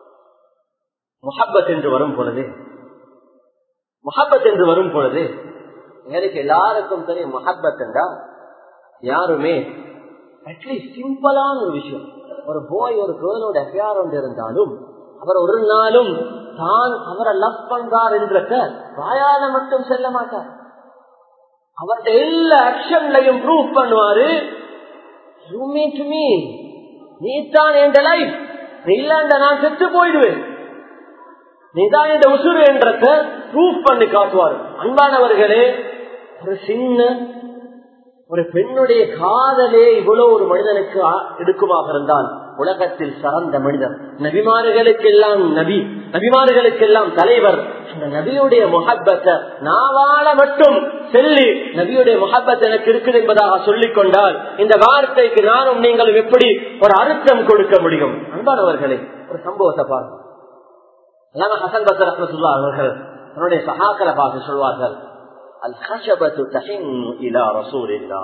[SPEAKER 2] முஹப்பத் என்று வரும் பொழுது முஹப்பத் என்று வரும் பொழுது எனக்கு எல்லாருக்கும் தெரியும் முஹப்பத் என்றா யாருமே அட்லீஸ்ட் சிம்பிளான ஒரு விஷயம் ஒரு போய் ஒரு கேர்ளோட அஃபியார் ஒன்று இருந்தாலும் அவர் ஒரு நாளும் தான் அவரை லவ் பண்றார் என்ற வாயால மட்டும் செல்ல மாட்டார் அவருடைய எல்லா ஆக்ஷன்லையும் ப்ரூவ் பண்ணுவாரு யூ மீன் டு மீ நீ தான் என் லைஃப் நீ இல்ல நான் செத்து போயிடுவேன் நீதான் இந்த உசுறு என்றத ப்ரூவ் பண்ணி காட்டுவார் அன்பானவர்களே ஒரு சின்ன ஒரு பெண்ணுடைய காதலே இவ்வளவு ஒரு மனிதனுக்கு எடுக்குமாக இருந்தால் உலகத்தில் சிறந்த மனிதர் நபிமார்களுக்கெல்லாம் நபி நபிமார்களுக்கெல்லாம் தலைவர் அந்த நபியுடைய முகப்பத்தை நாவால மட்டும் செல்லி நபியுடைய முகப்பத் எனக்கு இருக்குது என்பதாக சொல்லிக் கொண்டால் இந்த வார்த்தைக்கு நானும் நீங்களும் எப்படி ஒரு அர்த்தம் கொடுக்க முடியும் அன்பானவர்களே ஒரு சம்பவத்தை பாருங்க அல்லாம ஹசன் பசர் அஹமத்துல்லா அவர்கள் தன்னுடைய சகாக்களை பார்த்து சொல்வார்கள் அல் ஹஷபத்து தஹின்னு இலா ரசூலில்லா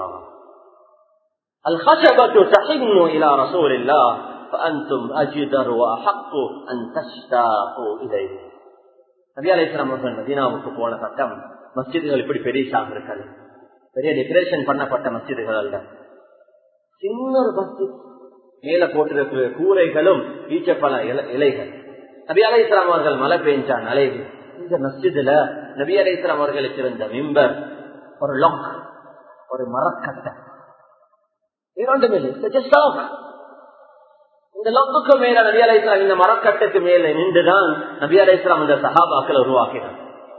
[SPEAKER 2] அல் ஹஷபத்து தஹின்னு இலா ரசூலில்லா فأنتم أجدر وأحق أن تشتاقوا إليه நபி அலைஸ்லாம் அவர்கள் மதீனாவுக்கு போன கட்டம் மஸ்ஜிதுகள் இப்படி பெரியசாக இருக்காது பெரிய டெக்கரேஷன் பண்ணப்பட்ட மஸ்ஜிதுகள் அல்ல சின்ன ஒரு மஸ்ஜித் மேல போட்டிருக்கிற கூரைகளும் ஈச்சப்பழ இலைகள் நபி அலை இஸ்லாம் அவர்கள் மழை பெய்ஞ்சா நலைவு இந்த மஸ்ஜிதுல நபி அலை இஸ்லாம் அவர்களுக்கு இருந்த மிம்பர் ஒரு லாக் ஒரு மரக்கட்டை இந்த லொக்குக்கு மேல நபி அலை இஸ்லாம் இந்த மரக்கட்டுக்கு மேல நின்றுதான் நபி அலை இஸ்லாம் அந்த சஹாபாக்கள் உருவாக்கினார்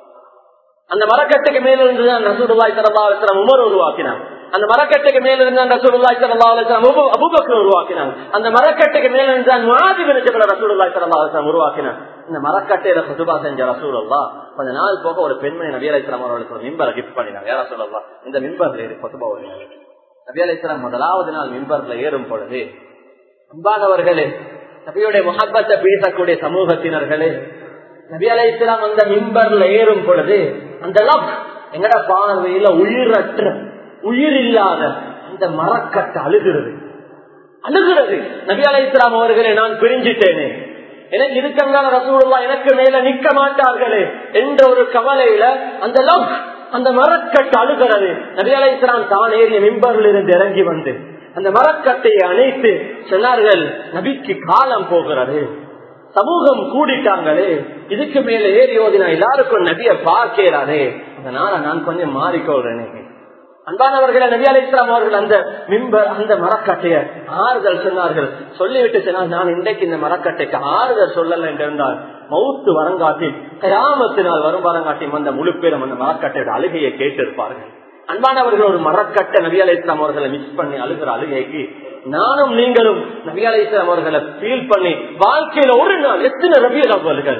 [SPEAKER 2] அந்த மரக்கட்டுக்கு மேல இருந்துதான் நசூருல்லாய் சரபா அலிஸ்லாம் உமர் உருவாக்கினார் அந்த மரக்கட்டுக்கு மேல இருந்தான் ரசூலுல்லாய் சல்லா அலிஸ்லாம் அபுபக்கர் உருவாக்கினாங்க அந்த மரக்கட்டுக்கு மேல இருந்தான் மாதிரி ரசூலுல்லாய் சல்லா அலிஸ்லாம் உருவாக்கினான் இந்த மரக்கட்டையில சுதுபா செஞ்ச ரசூலுல்லா கொஞ்ச நாள் போக ஒரு பெண்மணி நபி அலி இஸ்லாம் அவர்களுக்கு ஒரு மிம்பரை கிஃப்ட் பண்ணினாங்க யாரா சொல்லலாம் இந்த மிம்பர்ல ஏறி கொத்துபா நபி அலி இஸ்லாம் முதலாவது நாள் மிம்பர்ல ஏறும் பொழுது அன்பானவர்களே நபியுடைய முகப்பத்தை பேசக்கூடிய சமூகத்தினர்களே நபி அலை இஸ்லாம் அந்த மிம்பர்ல ஏறும் பொழுது அந்த லக் எங்கட பார்வையில உயிரற்ற உயிர் இல்லாத அந்த மரக்கட்டை அழுகிறது அழுகிறது நபி அலை இஸ்லாம் அவர்களே நான் பிரிஞ்சிட்டேனே எனக்கு இருக்கங்கால ரசூலுல்லா எனக்கு மேல நிக்க மாட்டார்களே என்ற ஒரு கவலையில அந்த லவ் அந்த மரக்கட்டு அழுகிறது நபி அலை இஸ்லாம் தான் ஏறிய மிம்பரில் இருந்து இறங்கி வந்து அந்த மரக்கட்டையை அணைத்து சொன்னார்கள் நபிக்கு காலம் போகிறது சமூகம் கூடிட்டாங்களே இதுக்கு மேல ஏறி ஓதினா எல்லாருக்கும் நபிய பார்க்கிறாரே அதனால நான் கொஞ்சம் மாறிக்கொள்றேனே அன்பானவர்களை நபி அலி இஸ்லாம் அவர்கள் அந்த மிம்பர் அந்த மரக்கட்டைய ஆறுதல் சொன்னார்கள் சொல்லிவிட்டு சொன்னால் நான் இன்றைக்கு இந்த மரக்கட்டைக்கு ஆறுதல் சொல்லல என்றிருந்தால் மௌத்து வரங்காட்டி கயாமத்தினால் வரும் வரங்காட்டி அந்த முழு பேரும் அந்த மரக்கட்டையோட அழுகையை கேட்டிருப்பார்கள் அன்பானவர்கள் ஒரு மரக்கட்டை நபி அலி இஸ்லாம் அவர்களை மிஸ் பண்ணி அழுகிற அழுகைக்கு நானும் நீங்களும் நபி அலி இஸ்லாம் அவர்களை ஃபீல் பண்ணி வாழ்க்கையில ஒரு நாள் எத்தனை ரபியல் அவ்வல்கள்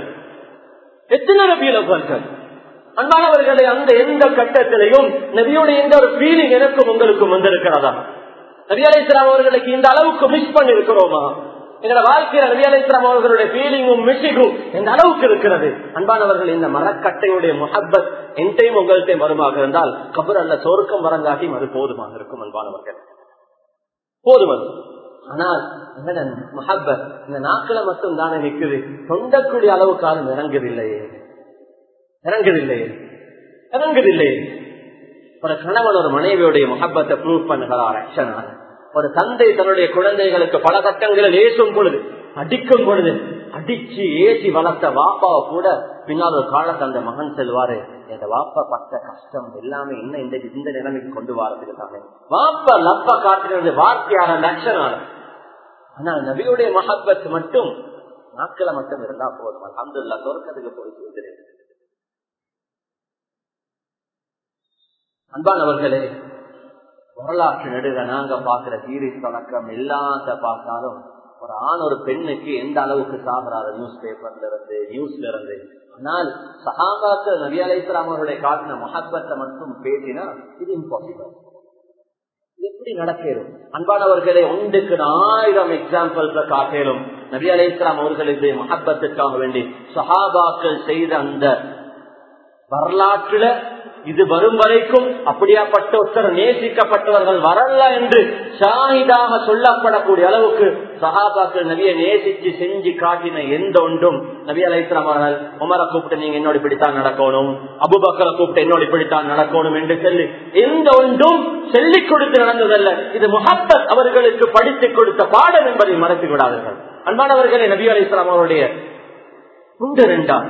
[SPEAKER 2] எத்தனை ரபியல் அவ்வல்கள் அன்பானவர்களை அந்த எந்த கட்டத்திலையும் நபியோடைய எந்த ஒரு ஃபீலிங் எனக்கும் உங்களுக்கும் வந்திருக்கிறதா நபி அலி இஸ்லாம் அவர்களுக்கு இந்த அளவுக்கு மிஸ் பண்ணி இருக்கிறோமா எங்களோட வாழ்க்கையில நபி அலி இஸ்லாம் அவர்களுடைய ஃபீலிங்கும் மிஸ்ஸிங்கும் எந்த அளவுக்கு இருக்கிறது அன்பானவர்கள் இந்த மரக்கட்டையுடைய முஹப்பத் என்டையும் உங்கள்கிட்ட வருமாக இருந்தால் கபர் அல்ல சொருக்கம் வரங்காட்டியும் அது போதுமாக இருக்கும் அன்பானவர்கள் போதுமது ஆனால் மஹப்பத் இந்த நாட்களை மட்டும் தானே நிற்குது தொண்டக்கூடிய அளவுக்கு ஆளும் இறங்குதில்லையே இறங்குதில்லையே இறங்குதில்லையே ஒரு கணவன் ஒரு மனைவியுடைய முகப்பத்தை ப்ரூவ் பண்ணுகிறார் ஆக்ஷனாக ஒரு தந்தை தன்னுடைய குழந்தைகளுக்கு பல கட்டங்களில் ஏசும் பொழுது அடிக்கும் பொழுது அடிச்சு ஏசி வளர்த்த வாப்பாவை கூட பின்னால் ஒரு காலத்தை அந்த மகன் செல்வாரு என் வாப்பா பட்ட கஷ்டம் எல்லாமே என்ன இந்த இந்த நிலைமைக்கு கொண்டு வரதுக்கு தானே வாப்பா லப்பா காட்டுறது வார்த்தையால லட்சணால ஆனால் நபியுடைய மகப்பத் மட்டும் நாட்களை மட்டும் இருந்தா போதும் அலமதுல்லா சொர்க்கத்துக்கு போய் சொல்கிறேன் அன்பானவர்களே வரலாற்று நடுக நாங்க பாக்குற சீரீஸ் தொடக்கம் எல்லாத்த பார்த்தாலும் ஒரு ஆண் ஒரு பெண்ணுக்கு எந்த அளவுக்கு சாகுறாரு நியூஸ் பேப்பர்ல இருந்து நியூஸ்ல இருந்து ஆனால் சகாபாக்கள் நபி அலைஸ்லாம் அவர்களுடைய காட்டின மகத்வத்தை மட்டும் பேசினா இது இம்பாசிபிள் எப்படி நடக்கணும் அன்பானவர்களே ஒன்றுக்கு ஆயிரம் எக்ஸாம்பிள்ஸ் காட்டலும் நபி அலை இஸ்லாம் அவர்களுக்கு மகப்பத்திற்காக வேண்டி சஹாபாக்கள் செய்த அந்த வரலாற்றுல இது வரும் வரைக்கும் அப்படியாப்பட்ட ஒருத்தர் நேசிக்கப்பட்டவர்கள் வரல என்று ஷாஹிதாக சொல்லப்படக்கூடிய அளவுக்கு சஹாபாக்கள் நபியை நேசிச்சு செஞ்சு காட்டின எந்த ஒன்றும் நபி அலை இஸ்லாம் அவர்கள் உமரை கூப்பிட்டு நீங்க என்னோட இப்படித்தான் நடக்கணும் அபுபக்கரை கூப்பிட்டு என்னோட இப்படித்தான் நடக்கணும் என்று சொல்லி எந்த ஒன்றும் சொல்லிக் கொடுத்து நடந்ததல்ல இது முகப்பத் அவர்களுக்கு படித்துக் கொடுத்த பாடம் என்பதை மறந்து விடாதீர்கள் அன்பானவர்களே நபி அலி இஸ்லாம் அவருடைய உண்டு ரெண்டாம்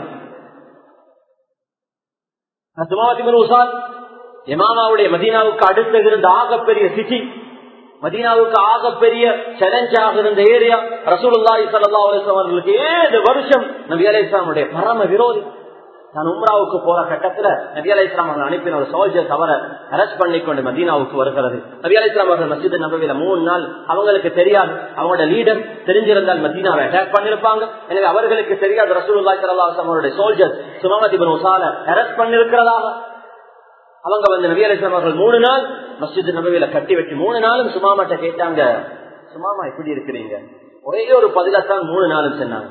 [SPEAKER 2] எமாமாவுடைய மதீனாவுக்கு அடுத்த இருந்த ஆகப்பெரிய சிட்டி மதீனாவுக்கு ஆகப்பெரிய சேலஞ்சாக இருந்த ஏரியா ரசூலுல்லாஹி ஸல்லல்லாஹு அலைஹி வஸல்லம் அவர்களுக்கு ஏழு வருஷம் நபி அலைஹிஸ்ஸலாமுடைய பரம விரோதி நான் உம்ராவுக்கு போற கட்டத்துல நபி அலி இஸ்லாம் அவர்கள் அனுப்பின ஒரு சோல்ஜர்ஸ் அவரை அரெஸ்ட் பண்ணி கொண்டு மதீனாவுக்கு வருகிறது நபி அலி இஸ்லாம் அவர்கள் மசித் நபவியில மூணு நாள் அவங்களுக்கு தெரியாது அவங்களோட லீடர் தெரிஞ்சிருந்தால் மதீனாவை அட்டாக் பண்ணிருப்பாங்க எனவே அவர்களுக்கு தெரியாது ரசூலுல்லாஹி ஸல்லல்லாஹு அலைஹி அவருடைய சோல்ஜர்ஸ் சுமாமதி பின் உசால அரெஸ்ட் பண்ணிருக்கிறதாக அவங்க வந்து நபி அலி இஸ்லாம் அவர்கள் மூணு நாள் மஸ்ஜித் நபவியில கட்டி வச்சு மூணு நாளும் சுமாமாட்ட கேட்டாங்க சுமாமா எப்படி இருக்கிறீங்க ஒரே ஒரு பதிலத்தான் மூணு நாளும் சொன்னாங்க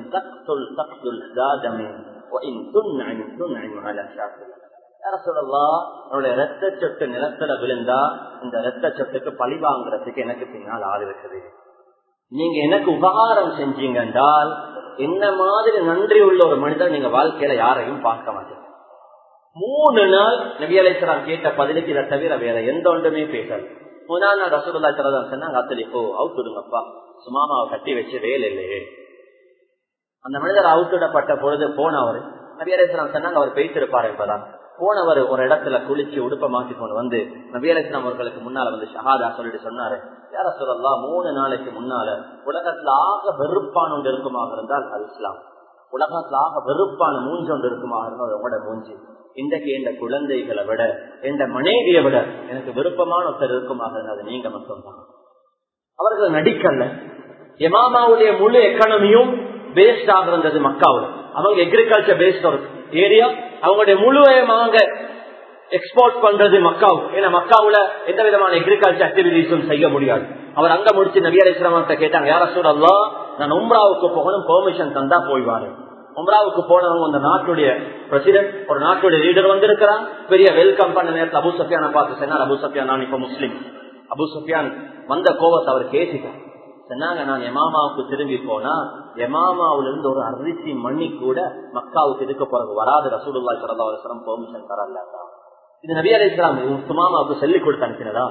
[SPEAKER 2] ரத்த சொட்டு நிலத்துல விழுந்தா இந்த ரத்த சொட்டுக்கு பழி வாங்குறதுக்கு எனக்கு பின்னால் ஆள் இருக்குது நீங்க எனக்கு உபகாரம் செஞ்சீங்க என்றால் என்ன மாதிரி நன்றி உள்ள ஒரு மனிதர் நீங்க வாழ்க்கையில யாரையும் பார்க்க மாட்டீங்க மூணு நாள் நபி அலைசலாம் கேட்ட பதிலுக்கு இதை தவிர வேற எந்த ஒன்றுமே பேசல மூணாம் நாள் ரசூல்லா சரதான் சொன்னாங்க அத்தலி ஓ அவுத்துடுங்கப்பா சுமாமாவை கட்டி வச்சு வேலை இல்லையே அந்த மனிதர் அவுத்துடப்பட்ட பொழுது போனவர் நபி அலிஸ்லாம் சொன்னாங்க அவர் பேசிருப்பார் என்பதான் போனவர் ஒரு இடத்துல குளிச்சு உடுப்ப மாத்தி கொண்டு வந்து நபி அலிஸ்லாம் அவர்களுக்கு முன்னால வந்து ஷஹாதா சொல்லிட்டு சொன்னாரு யார சொல்லலாம் மூணு நாளைக்கு முன்னால உலகத்துல ஆக வெறுப்பான ஒன்று இருக்குமாக இருந்தால் அது இஸ்லாம் உலகத்துல ஆக வெறுப்பான மூஞ்சு ஒன்று இருக்குமாக இருந்தால் உங்களோட மூஞ்சி இன்றைக்கு எந்த குழந்தைகளை விட எந்த மனைவியை விட எனக்கு விருப்பமான ஒருத்தர் இருக்குமாக இருந்தது நீங்க மட்டும்தான் அவர்கள் நடிக்கல எமாமாவுடைய முழு எக்கானமியும் பேஸ்ட் ஆக இருந்தது மக்காவில் அவங்க எக்ரிகல்ச்சர் பேஸ்ட் ஒரு ஏரியா அவங்களுடைய முழுவயமாக எக்ஸ்போர்ட் பண்றது மக்காவு ஏன்னா மக்காவுல எந்த விதமான எக்ரிகல்ச்சர் ஆக்டிவிட்டிஸும் செய்ய முடியாது அவர் அங்க முடிச்சு நபியா இஸ்லாமத்தை கேட்டாங்க யார சொல்லா நான் உம்ராவுக்கு போகணும் பெர்மிஷன் தந்தா போய்வாரு உம்ராவுக்கு போனவங்க அந்த நாட்டுடைய பிரசிடென்ட் ஒரு நாட்டுடைய லீடர் வந்திருக்கிறான் பெரிய வெல்கம் பண்ண நேரத்தில் அபு சஃபியான பார்த்து சொன்னார் அபு சஃபியான் நான் இப்ப முஸ்லீம் அபு சஃபியான் வந்த கோவத்தை அவர் கேசிட்டார் சொன்னாங்க நான் எமாமாவுக்கு திரும்பி போனா எமாமாவில இருந்து ஒரு அரிசி மணி கூட மக்காவுக்கு இருக்க பிறகு வராது ரசூலுல்லா சரதாவசரம் பெர்மிஷன் தரல இது நபி அலி இஸ்லாம் சுமாமாவுக்கு சொல்லிக் கொடுத்து அனுப்பினதா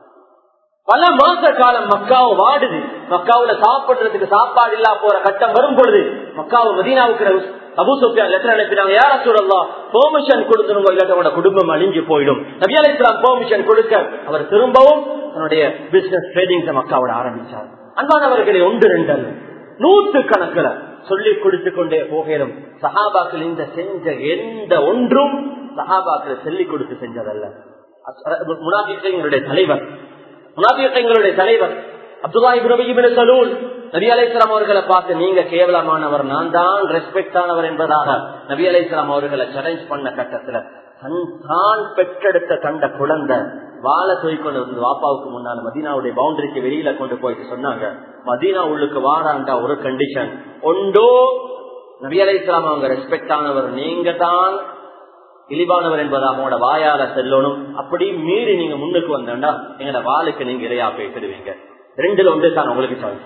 [SPEAKER 2] பல மாச காலம் மக்காவை வாடுது மக்காவுல சாப்பிடுறதுக்கு சாப்பாடு இல்லா போற கட்டம் வரும் பொழுது மக்காவை மதீனாவுக்கு அபு சுஃபியா லெட்டர் அனுப்பினாங்க யார சொல்லலாம் பெர்மிஷன் கொடுத்துருங்க இல்லாட்ட அவனோட குடும்பம் அழிஞ்சு போயிடும் நபி அலி இஸ்லாம் பெர்மிஷன் கொடுக்க அவர் திரும்பவும் தன்னுடைய பிசினஸ் ட்ரேடிங்ஸ் மக்காவோட ஆரம்பிச்சார் அன்பானவர்களை ஒன்று ரெண்டு அல்ல நூத்து கணக்கில் சொல்லிக் கொடுத்து கொண்டே போகிறோம் சஹாபாக்கள் இந்த செஞ்ச எந்த ஒன்றும் சஹாபாக்கள் சொல்லிக் கொடுத்து செஞ்சதல்ல முனாபிகளுடைய தலைவர் முனாபிகளுடைய தலைவர் அப்துல்லா இப்ரஹிம் சலூல் நபி அலைஸ்லாம் அவர்களை பார்த்து நீங்க கேவலமானவர் நான் தான் ரெஸ்பெக்ட் ஆனவர் என்பதாக நபி அலைஸ்லாம் அவர்களை சேலஞ்ச் பண்ண கட்டத்துல தான் பெற்றெடுத்த தண்ட குழந்தை வாழ தூய்கொண்டு வந்து வாப்பாவுக்கு முன்னால மதீனாவுடைய பவுண்டரிக்கு வெளியில கொண்டு போயிட்டு சொன்னாங்க மதீனா உள்ளுக்கு வாராண்டா ஒரு கண்டிஷன் ஒன்றோ நபி அலை இஸ்லாம் அவங்க ரெஸ்பெக்ட் ஆனவர் நீங்க தான் இழிவானவர் என்பதாக உங்களோட வாயால செல்லணும் அப்படி மீறி நீங்க முன்னுக்கு வந்தா எங்களோட வாளுக்கு நீங்க இரையா பேசிடுவீங்க ரெண்டுல ஒன்று தான் உங்களுக்கு சாய்ஸ்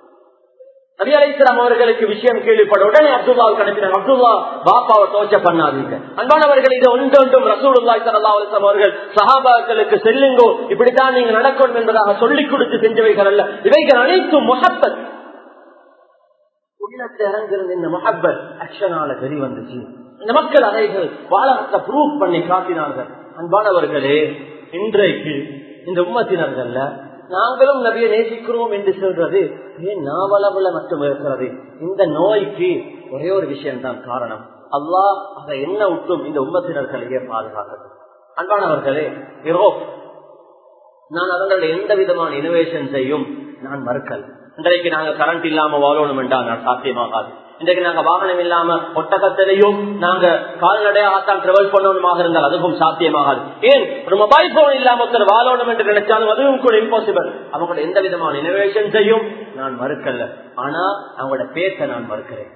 [SPEAKER 2] நபி அலிஸ்லாம் அவர்களுக்கு விஷயம் கேள்விப்பட உடனே அப்துல்லாவுக்கு அனுப்பினாங்க அப்துல்லா பாப்பாவை தோச்ச பண்ணாதீங்க அன்பானவர்கள் இது ஒன்றொன்றும் ரசூலுல்லாய் சல்லா அலிஸ்லாம் அவர்கள் சஹாபாக்களுக்கு செல்லுங்கோ இப்படித்தான் நீங்க நடக்கணும் என்பதாக சொல்லிக் கொடுத்து செஞ்சவைகள் அல்ல இவைகள் அனைத்தும் முகப்பத் உள்ளத்தை இறங்கிருந்த இந்த முகப்பத் ஆக்ஷனால வெளி வந்துச்சு இந்த மக்கள் அதைகள் வாழத்தை ப்ரூவ் பண்ணி காட்டினார்கள் அன்பானவர்களே இன்றைக்கு இந்த உம்மத்தினர்கள்ல நாங்களும் நபியை நேசிக்கிறோம் என்று சொல்றது ஏன் நாவளவுல மட்டும் இருக்கிறது இந்த நோய்க்கு ஒரே ஒரு விஷயம்தான் காரணம் அல்லாஹ் அதை என்ன விட்டும் இந்த உம்மத்தினர்களையே பாதுகாக்கட்டும் அன்பானவர்களே யூரோப் நான் அவங்களுடைய எந்த விதமான இனோவேஷன்ஸையும் நான் மறுக்கல் இன்றைக்கு நாங்க கரண்ட் இல்லாம வாழணும் என்றால் நான் சாத்தியமாகாது இன்றைக்கு நாங்க வாகனம் இல்லாம ஒட்டகத்திலையும் நாங்க கால்நடையாகத்தான் டிராவல் பண்ணணுமாக இருந்தால் அதுவும் சாத்தியமாகாது ஏன் ஒரு மொபைல் போன் இல்லாம ஒருத்தர் வாழணும் என்று நினைச்சாலும் அதுவும் கூட இம்பாசிபிள் அவங்களோட எந்த விதமான இனோவேஷன்ஸையும் நான் மறுக்கல ஆனா அவங்களோட பேச்சை நான் மறுக்கிறேன்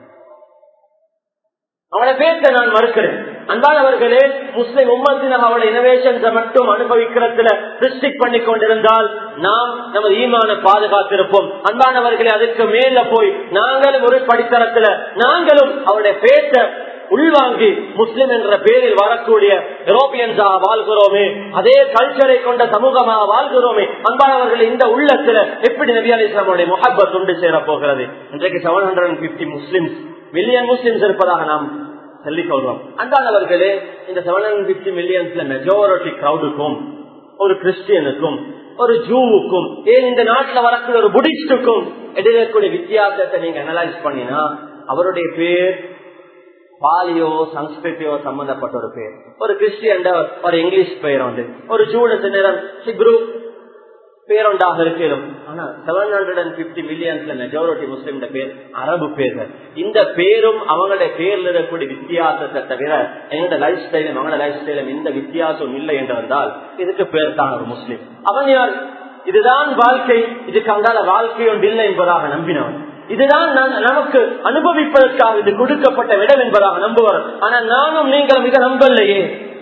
[SPEAKER 2] அவளை பேச நான் மறுக்கிறேன் அன்பானவர்களே முஸ்லிம் உம்மத்தினர் அவளை இனோவேஷன்ஸை மட்டும் அனுபவிக்கிறதுல ரிஸ்ட்ரிக் பண்ணி கொண்டிருந்தால் நாம் நமது ஈமான பாதுகாத்திருப்போம் அன்பானவர்களே அதுக்கு மேல போய் நாங்களும் ஒரு படித்தரத்துல நாங்களும் அவளுடைய பேச உள்வாங்கி முஸ்லிம் என்ற பேரில் வரக்கூடிய யூரோப்பியன்ஸா வாழ்கிறோமே அதே கல்ச்சரை கொண்ட சமூகமாக வாழ்கிறோமே அன்பானவர்கள் இந்த உள்ளத்துல எப்படி நபி அலி இஸ்லாமுடைய முகப்பத் கொண்டு சேர போகிறது இன்றைக்கு seven hundred and fifty Muslims million Muslims இருப்பதாக நாம் சொல்லிக் கொள்றோம் அன்பானவர்களே இந்த செவன் ஹண்ட்ரட் பிப்டி மில்லியன்ஸ்ல மெஜாரிட்டி கிரௌடுக்கும் ஒரு கிறிஸ்டியனுக்கும் ஒரு ஜூவுக்கும் ஏன் இந்த நாட்டுல வரக்கூடிய ஒரு புடிஸ்டுக்கும் இடையிலக்கூடிய வித்தியாசத்தை நீங்க அனலைஸ் பண்ணினா அவருடைய பேர் பாலியோ சன்ஸ்கிருத்தியோ சம்பந்தப்பட்ட ஒரு பேர் ஒரு கிறிஸ்டியன் ஒரு இங்கிலீஷ் பெயர் உண்டு ஒரு ஜூட நேரம் ஹிப்ரூ பேரொண்டாக இருக்கிறோம் ஆனா செவன் ஹண்ட்ரட் அண்ட் பிப்டி மில்லியன்ஸ்ல மெஜாரிட்டி முஸ்லிம் பேர் அரபு பேர்கள் இந்த பேரும் அவங்களுடைய பேர்ல இருக்கக்கூடிய வித்தியாசத்தை தவிர எங்களோட லைஃப் ஸ்டைலும் அவங்களோட லைஃப் ஸ்டைலும் எந்த வித்தியாசம் இல்லை என்று வந்தால் இதுக்கு பேர் தான் ஒரு முஸ்லிம் அவன் யார் இதுதான் வாழ்க்கை இதுக்கு அங்கால வாழ்க்கை ஒன்று இல்லை என்பதாக நம்பினவன் இதுதான் நமக்கு அனுபவிப்பதற்காக இது கொடுக்கப்பட்ட இடம் என்பதாக நம்புவார் ஆனா நானும் நீங்கள் மிக நம்பலையே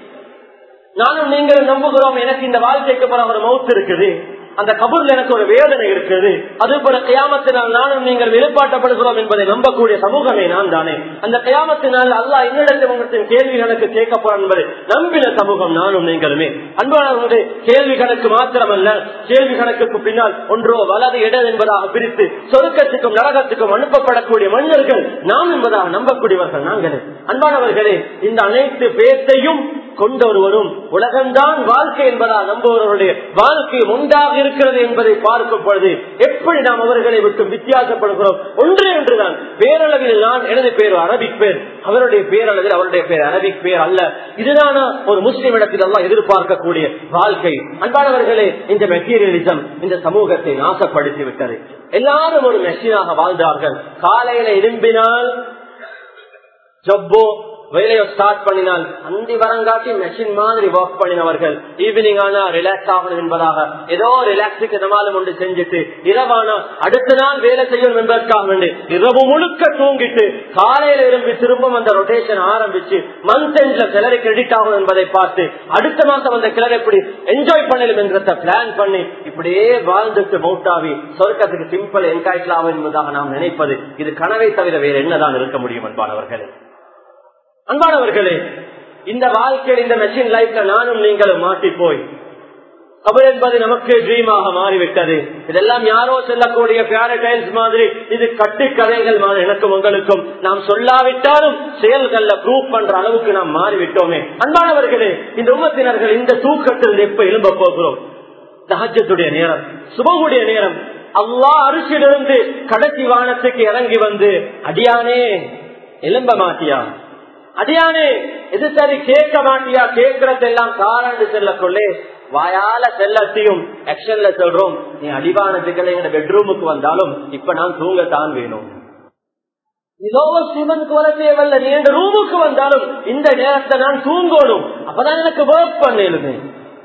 [SPEAKER 2] நானும் நீங்கள் நம்புகிறோம் எனக்கு இந்த வாழ்க்கைக்கு பிறகு ஒரு மவுத்து இருக்குது அந்த கபூர்ல எனக்கு ஒரு வேதனை இருக்குது அது போல கயாமத்தினால் நானும் நீங்கள் வெளிப்பாட்டப்படுகிறோம் என்பதை நம்பக்கூடிய சமூகமே நான் தானே அந்த கயாமத்தினால் அல்லா என்னிடத்தில் உங்களுக்கு கேள்வி கணக்கு கேட்கப்படும் என்பதை நம்பின சமூகம் நானும் நீங்களுமே அன்பானவர்களுடைய கேள்வி கணக்கு மாத்திரமல்ல கேள்வி கணக்குக்கு பின்னால் ஒன்றோ வலது இடம் என்பதாக பிரித்து சொருக்கத்துக்கும் நரகத்துக்கும் அனுப்பப்படக்கூடிய மன்னர்கள் நாம் என்பதாக நம்பக்கூடியவர்கள் நாங்களே அன்பானவர்களே இந்த அனைத்து பேர்த்தையும் கொண்டொருவரும் உலகம்தான் வாழ்க்கை என்பதால் நம்புவவர்களுடைய வாழ்க்கை உண்டாக இருக்கிறது என்பதை பார்க்கும் பொழுது எப்படி நாம் அவர்களை விட்டு வித்தியாசப்படுகிறோம் ஒன்றே ஒன்றுதான் பேரளவில் நான் எனது பேர் அரபிக் பேர் அவருடைய பேரளவில் அவருடைய பேர் அரபிக் பேர் அல்ல இதுதானா ஒரு முஸ்லிம் இடத்தில் எல்லாம் எதிர்பார்க்கக்கூடிய வாழ்க்கை அன்பானவர்களே இந்த மெட்டீரியலிசம் இந்த சமூகத்தை நாசப்படுத்தி விட்டது எல்லாரும் ஒரு மெஷினாக வாழ்ந்தார்கள் காலையில இரும்பினால் ஜப்போ வேலையை ஸ்டார்ட் பண்ணினால் அந்தி வரங்காட்டி மெஷின் மாதிரி ஒர்க் பண்ணினவர்கள் ஈவினிங் ஆனா ரிலாக்ஸ் ஆகணும் என்பதாக ஏதோ ரிலாக்ஸுக்கு எதமாலும் ஒன்று செஞ்சுட்டு இரவானா அடுத்த நாள் வேலை செய்யணும் என்பதற்காக வேண்டி இரவு முழுக்க தூங்கிட்டு காலையில இரும்பி திரும்பவும் அந்த ரொட்டேஷன் ஆரம்பிச்சு மந்த் எண்ட்ல கிளறி கிரெடிட் ஆகும் என்பதை பார்த்து அடுத்த மாசம் அந்த கிளர் எப்படி என்ஜாய் பண்ணலும் என்ற பிளான் பண்ணி இப்படியே வாழ்ந்துட்டு மௌட்டாவி சொர்க்கத்துக்கு சிம்பிள் என்காய்க்கலாம் என்பதாக நாம் நினைப்பது இது கனவை தவிர வேற என்னதான் இருக்க முடியும் அன்பானவர்களே அன்பானவர்களே இந்த வாழ்க்கையில் இந்த மெஷின் லைஃப்ல நானும் நீங்களும் மாட்டி போய் கபர் என்பது நமக்கு ட்ரீமாக மாறிவிட்டது இதெல்லாம் யாரோ சொல்லக்கூடிய பேரடைல்ஸ் மாதிரி இது கட்டு கதைகள் மாதிரி எனக்கும் உங்களுக்கும் நாம் சொல்லாவிட்டாலும் செயல்கள்ல ப்ரூவ் பண்ற அளவுக்கு நாம் மாறிவிட்டோமே அன்பானவர்களே இந்த உமத்தினர்கள் இந்த தூக்கத்தில் எப்ப எழும்ப போகிறோம் தஹஜத்துடைய நேரம் சுபகுடைய நேரம் அவ்வா அரிசியிலிருந்து கடைசி வானத்துக்கு இறங்கி வந்து அடியானே எழும்ப மாட்டியா அடியானே எது சரி கேட்க மாட்டியா கேட்கறதெல்லாம் காரண்டு செல்லக்குள்ளே வாயால செல்லத்தையும் ஆக்ஷன்ல சொல்றோம் நீ அடிவானத்துக்கு எங்க பெட்ரூமுக்கு வந்தாலும் இப்ப நான் தூங்கத்தான் வேணும் இதோ சிவனுக்கு வர தேவையில்ல நீ என் ரூமுக்கு வந்தாலும் இந்த நேரத்தை நான் தூங்கணும் அப்பதான் எனக்கு ஒர்க் பண்ணலுமே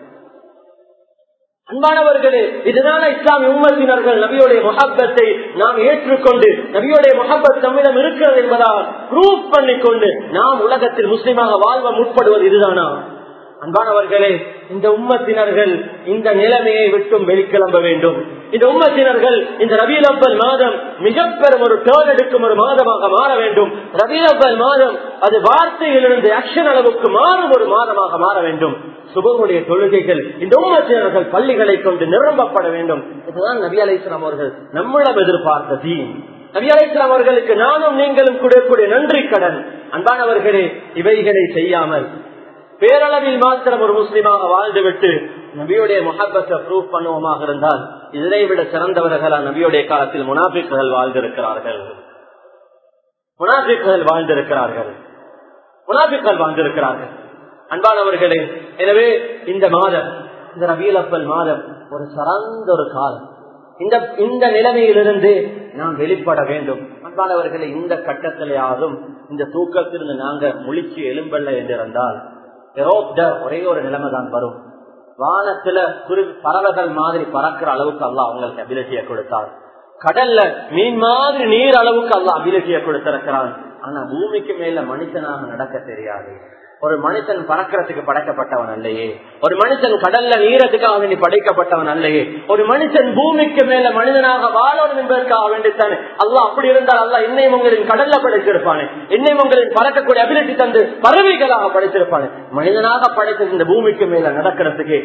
[SPEAKER 2] அன்பானவர்களே இதுதான இஸ்லாமிய உம்மத்தினர்கள் நபியோடைய மொஹப்பத்தை நாம் ஏற்றுக்கொண்டு நபியோடைய மொஹப்பத் நம்மிடம் இருக்கிறது என்பதால் ப்ரூவ் பண்ணிக்கொண்டு நாம் உலகத்தில் முஸ்லிமாக வாழ்வ முற்படுவது இதுதானா அன்பானவர்களே இந்த உம்மத்தினர்கள் இந்த நிலைமையை விட்டும் வெளிக்கிளம்ப வேண்டும் இந்த உம்மத்தினர்கள் இந்த ரபீல் அப்பல் மாதம் மிக பெரும் ஒரு டேர்ன் எடுக்கும் ஒரு மாதமாக மாற வேண்டும் ரபீல் அப்பல் மாதம் அது வார்த்தையிலிருந்து ஆக்ஷன் அளவுக்கு மாறும் ஒரு மாதமாக மாற வேண்டும் சுபகுடைய தொழுகைகள் இந்த உம்மத்தினர்கள் பள்ளிகளை கொண்டு நிரம்பப்பட வேண்டும் இதுதான் நபி அலிஸ்லாம் அவர்கள் நம்மிடம் எதிர்பார்த்த தீன் நபி அலைஸ்லாம் அவர்களுக்கு நானும் நீங்களும் கொடுக்கக்கூடிய நன்றி கடன் அன்பானவர்களே இவைகளை செய்யாமல் பேரளவில் மாத்திரம் ஒரு முஸ்லிமாக வாழ்ந்துவிட்டு நபியுடைய முகப்பத்தை ப்ரூவ் பண்ணுவோமாக இருந்தால் இதனை விட சிறந்தவர்களா நபியுடைய காலத்தில் முனாபிக்குகள் வாழ்ந்திருக்கிறார்கள் முனாபிக்குகள் வாழ்ந்திருக்கிறார்கள் முனாபிக்கள் வாழ்ந்திருக்கிறார்கள் அன்பானவர்களே எனவே இந்த மாதம் இந்த ரபியல் அப்பல் மாதம் ஒரு சிறந்த ஒரு காலம் இந்த இந்த நிலைமையிலிருந்து நாம் வெளிப்பட வேண்டும் அன்பானவர்களை இந்த கட்டத்திலேயாவது இந்த தூக்கத்திலிருந்து நாங்க முழிச்சு எலும்பல்ல என்றிருந்தால் ஒரே ஒரு நிலைமை தான் வரும் வானத்துல குரு பறவைகள் மாதிரி பறக்கிற அளவுக்கு அல்ல அவங்களுக்கு அபிலிட்டியை கொடுத்தார் கடல்ல மீன் மாதிரி நீர் அளவுக்கு அல்ல அபிலிட்டியை கொடுத்திருக்கிறான் ஆனா பூமிக்கு மேல மனுஷனாக நடக்க தெரியாது ஒரு மனுஷன் பறக்கிறதுக்கு படைக்கப்பட்டவன் அல்லையே ஒரு மனுஷன் கடல்ல நீரத்துக்காக வேண்டி படைக்கப்பட்டவன் அல்லையே ஒரு மனுஷன் பூமிக்கு மேல மனிதனாக வாழணும் என்பதற்காக வேண்டித்தானே அல்லா அப்படி இருந்தால் அல்லா என்னையும் உங்களின் கடல்ல படைத்திருப்பானே என்னையும் உங்களின் பறக்கக்கூடிய அபிலிட்டி தந்து பறவைகளாக படைத்திருப்பானே மனிதனாக படைத்தது இந்த பூமிக்கு மேல நடக்கிறதுக்கு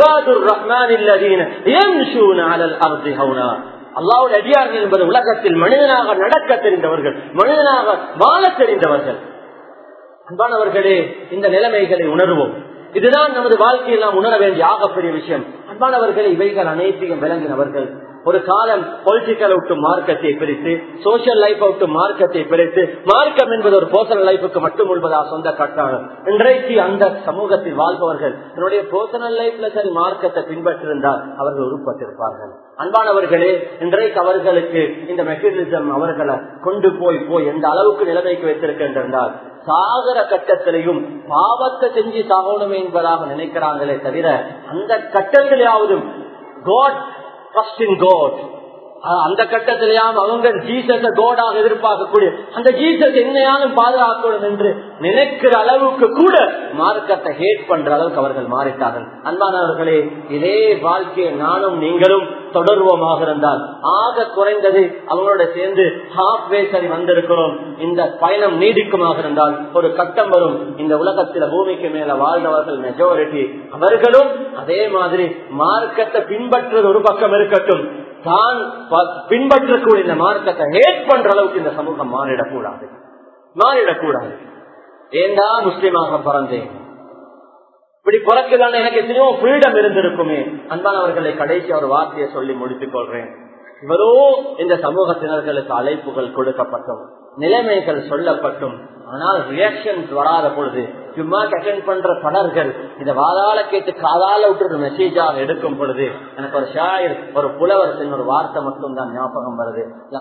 [SPEAKER 2] அல்லாவுடைய அடியார்கள் என்பது உலகத்தில் மனிதனாக நடக்க தெரிந்தவர்கள் மனிதனாக வாழ தெரிந்தவர்கள் அன்பானவர்களே இந்த நிலைமைகளை உணர்வோம் இதுதான் நமது வாழ்க்கையில் நாம் உணர வேண்டிய ஆகப்பெரிய விஷயம் அன்பானவர்களே இவைகள் அனைத்தையும் விளங்கினவர்கள் ஒரு காலம் பொலிட்டிக்கல் விட்டு மார்க்கத்தை பிரித்து சோசியல் லைஃப் விட்டு மார்க்கத்தை பிரித்து மார்க்கம் என்பது ஒரு பர்சனல் லைஃபுக்கு மட்டும் உள்ளதா சொந்த கட்டாளம் இன்றைக்கு அந்த சமூகத்தில் வாழ்பவர்கள் என்னுடைய பர்சனல் லைஃப்ல சரி மார்க்கத்தை பின்பற்றிருந்தால் அவர்கள் உருப்பட்டிருப்பார்கள் அன்பானவர்களே இன்றைக்கு அவர்களுக்கு இந்த மெட்டீரியலிசம் அவர்களை கொண்டு போய் போய் எந்த அளவுக்கு நிலைமைக்கு வைத்திருக்கின்றால் சாகர கட்டத்திலையும் பாவத்தை செஞ்சு சாகணுமே என்பதாக நினைக்கிறாங்களே தவிர அந்த கட்டத்திலேயாவதும் காட் ட்ரஸ்ட் இன் காட் அந்த கட்டத்திலேயாம் அவங்க ஜீசஸ கோடாக எதிர்பார்க்கக்கூடிய அந்த ஜீசஸ் என்னையாலும் பாதுகாக்கணும் என்று நினைக்கிற அளவுக்கு கூட மார்க்கத்தை ஹேட் பண்ற அளவுக்கு அவர்கள் மாறிட்டார்கள் அன்பானவர்களே இதே வாழ்க்கையை நானும் நீங்களும் தொடர்வோமாக இருந்தால் ஆக குறைந்தது அவங்களோட சேர்ந்து ஹாஃப் வே சரி வந்திருக்கிறோம் இந்த பயணம் நீடிக்குமாக இருந்தால் ஒரு கட்டம் வரும் இந்த உலகத்தில் பூமிக்கு மேல வாழ்ந்தவர்கள் மெஜாரிட்டி அவர்களும் அதே மாதிரி மார்க்கத்தை பின்பற்றுவது ஒரு பக்கம் இருக்கட்டும் தான் பின்பற்றக்கூடிய இந்த மார்க்கத்தை ஹேட் பண்ற அளவுக்கு இந்த சமூகம் மாறிடக்கூடாது மாறிடக்கூடாது ஏண்டா முஸ்லீமாக பிறந்தேன் இப்படி பிறக்குதான் எனக்கு எத்தனையோ ஃப்ரீடம் இருந்திருக்குமே அன்பானவர்களை கடைசி ஒரு வார்த்தையை சொல்லி முடித்துக் கொள்றேன் இவரோ இந்த சமூகத்தினர்களுக்கு அழைப்புகள் கொடுக்கப்பட்டும் நிலைமைகள் சொல்லப்பட்டும் ஆனால் ரியாக்ஷன் வராத பொழுது சும்மா அட்டென்ட் பண்ற படர்கள் இந்த வாதால கேட்டு காதால விட்டு மெசேஜாக எடுக்கும் பொழுது எனக்கு ஒரு ஷாயர் ஒரு புலவர் ஒரு வார்த்தை மட்டும் தான் ஞாபகம் வருது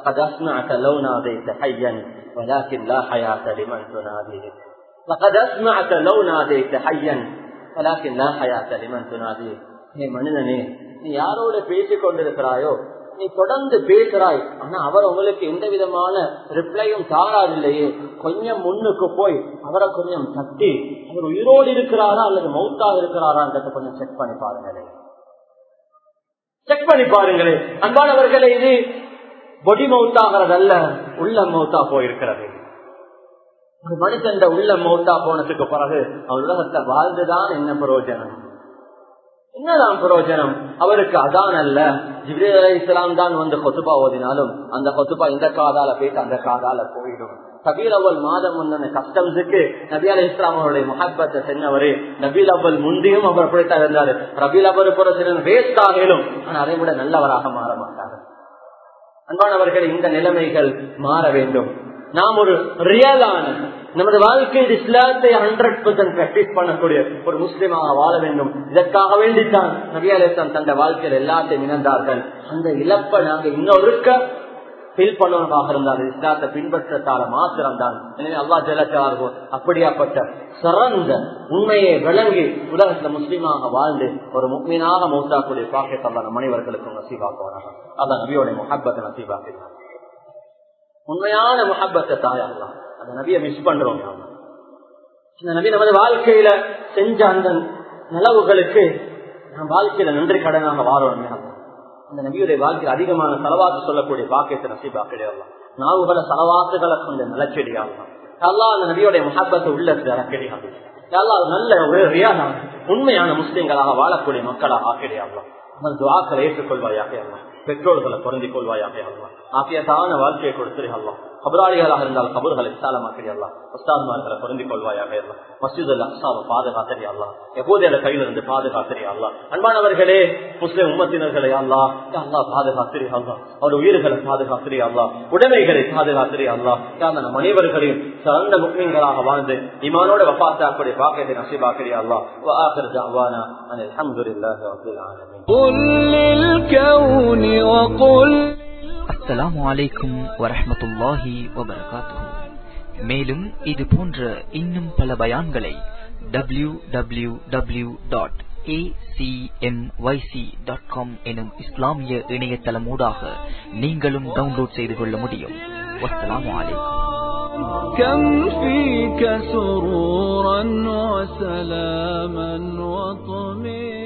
[SPEAKER 2] மனிதனே நீ யாரோட பேசிக் கொண்டிருக்கிறாயோ நீ தொடர்ந்து பேசுறாய் ஆனா அவர் உங்களுக்கு எந்த விதமான ரிப்ளையும் தாராதில்லையே கொஞ்சம் முன்னுக்கு போய் அவரை கொஞ்சம் தட்டி அவர் உயிரோடு இருக்கிறாரா அல்லது மௌத்தாக இருக்கிறாரான்றத கொஞ்சம் செக் பண்ணி பாருங்களேன் செக் பண்ணி பாருங்களேன் அன்பானவர்களே இது பொடி மௌத்தாகிறதல்ல உள்ள மௌத்தா போயிருக்கிறது ஒரு மனுஷன் உள்ள மௌத்தா போனதுக்கு பிறகு அவர் உலகத்தை வாழ்ந்துதான் என்ன பிரயோஜனம் என்னதான் பிரயோஜனம் அவருக்கு அதான் அல்ல ஜிப்ரீல் அலி இஸ்லாம் தான் வந்து கொத்துபா ஓதினாலும் அந்த கொத்துபா இந்த காதால போயிட்டு அந்த காதால போயிடும் கபீர் அவல் மாதம் முன்ன கஸ்டம்ஸுக்கு நபி அலி இஸ்லாம் அவருடைய மஹப்பத்தை சென்னவரு நபீல் அவ்வல் முந்தியும் அவர் அப்படித்தான் இருந்தாரு ரபீல் அவர் புற சிலர் வேஸ்ட் ஆகிலும் ஆனா அதை விட நல்லவராக மாற மாட்டார் அன்பானவர்கள் இந்த நிலைமைகள் மாற வேண்டும் நாம் ஒரு ரியலான நமது வாழ்க்கையில் இஸ்லாத்தை ஹண்ட்ரட் பர்சன்ட் பிராக்டிஸ் பண்ணக்கூடிய ஒரு முஸ்லிமாக வாழ வேண்டும் இதற்காக வேண்டித்தான் நபியாலேசன் தந்த வாழ்க்கையில் எல்லாத்தையும் இணைந்தார்கள் அந்த இழப்பை நாங்க இன்னொருக்க ஃபீல் பண்ணுவதாக இருந்தால் இஸ்லாத்தை பின்பற்றத்தால மாத்திரம்தான் எனவே அல்லா ஜெலச்சார்கோ அப்படியாப்பட்ட சிறந்த உண்மையை விளங்கி உலகத்துல முஸ்லீமாக வாழ்ந்து ஒரு முக்மீனாக மௌத்தாக்கூடிய பாக்கியத்தல்லான மனிதர்களுக்கும் நசீபாக்குவாங்க அதான் நபியோட முஹப்பத்தை நசீபாக்கிறார் உண்மையான முஹப்பத்தை தாயல்லாம் அந்த நபியை மிஸ் பண்றோம் இந்த நபி நமது வாழ்க்கையில செஞ்ச அந்த நிலவுகளுக்கு நாம் வாழ்க்கையில நன்றி கடனாக வாழணும் அந்த நபியுடைய வாழ்க்கையில் அதிகமான செலவாக்கு சொல்லக்கூடிய பாக்கியத்தை நசீபா கிடையாது நாவுகளை செலவாக்குகளை கொஞ்சம் நிலச்செடியாகலாம் அல்லா அந்த நபியுடைய முகப்பத்தை உள்ளத்துல இறக்கடியாது அல்லா நல்ல ஒரு ரியாதான உண்மையான முஸ்லிம்களாக வாழக்கூடிய மக்களாக ஆக்கிடையாகலாம் அவன் துவாக்களை ஏற்றுக்கொள்வாயாக பெற்றோர்களை பொருந்திக் கொள்வாயாக அல்லா ஆப்பியத்தான வாழ்க்கையை கொடுத்துரு அல்லா கபராளிகளாக இருந்தால் கபர்களை விசாலமாக்கடி அல்லா உஸ்தாத்மார்களை பொருந்திக் கொள்வாயாக அல்லா மஸ்ஜித் அல் அக்ஸாவை பாதுகாத்தறி அல்லா எப்போதைய கையில இருந்து பாதுகாத்தறி அல்லா அன்பானவர்களே முஸ்லிம் உம்மத்தினர்களை அல்லா அல்லா பாதுகாத்திரி அல்லா அவர் உயிர்களை பாதுகாத்திரி அல்லா உடைமைகளை பாதுகாத்திரி அல்லா யார் நம் அனைவர்களையும் சிறந்த முக்மீன்களாக வாழ்ந்து இமானோட வப்பாத்தாக்கூடிய பாக்கியத்தை நசிபாக்கிரி அல்லா வாஹர் ஜாவானா الحمد لله رب العالمين
[SPEAKER 3] قل للكون وقل
[SPEAKER 4] அஸ்ஸலாமு அலைக்கும் வரஹ்மத்துல்லாஹி வபரகாத்துஹு மேலும் இது போன்ற இன்னும் பல பயான்களை W W W dot dot com எனும் இஸ்லாமிய இணையதளமூடாக நீங்களும் டவுன்லோட் செய்து கொள்ள முடியும் வஸ்ஸலாமு அலைக்கும்
[SPEAKER 3] كم فيك سرورا وسلاما وطمئنا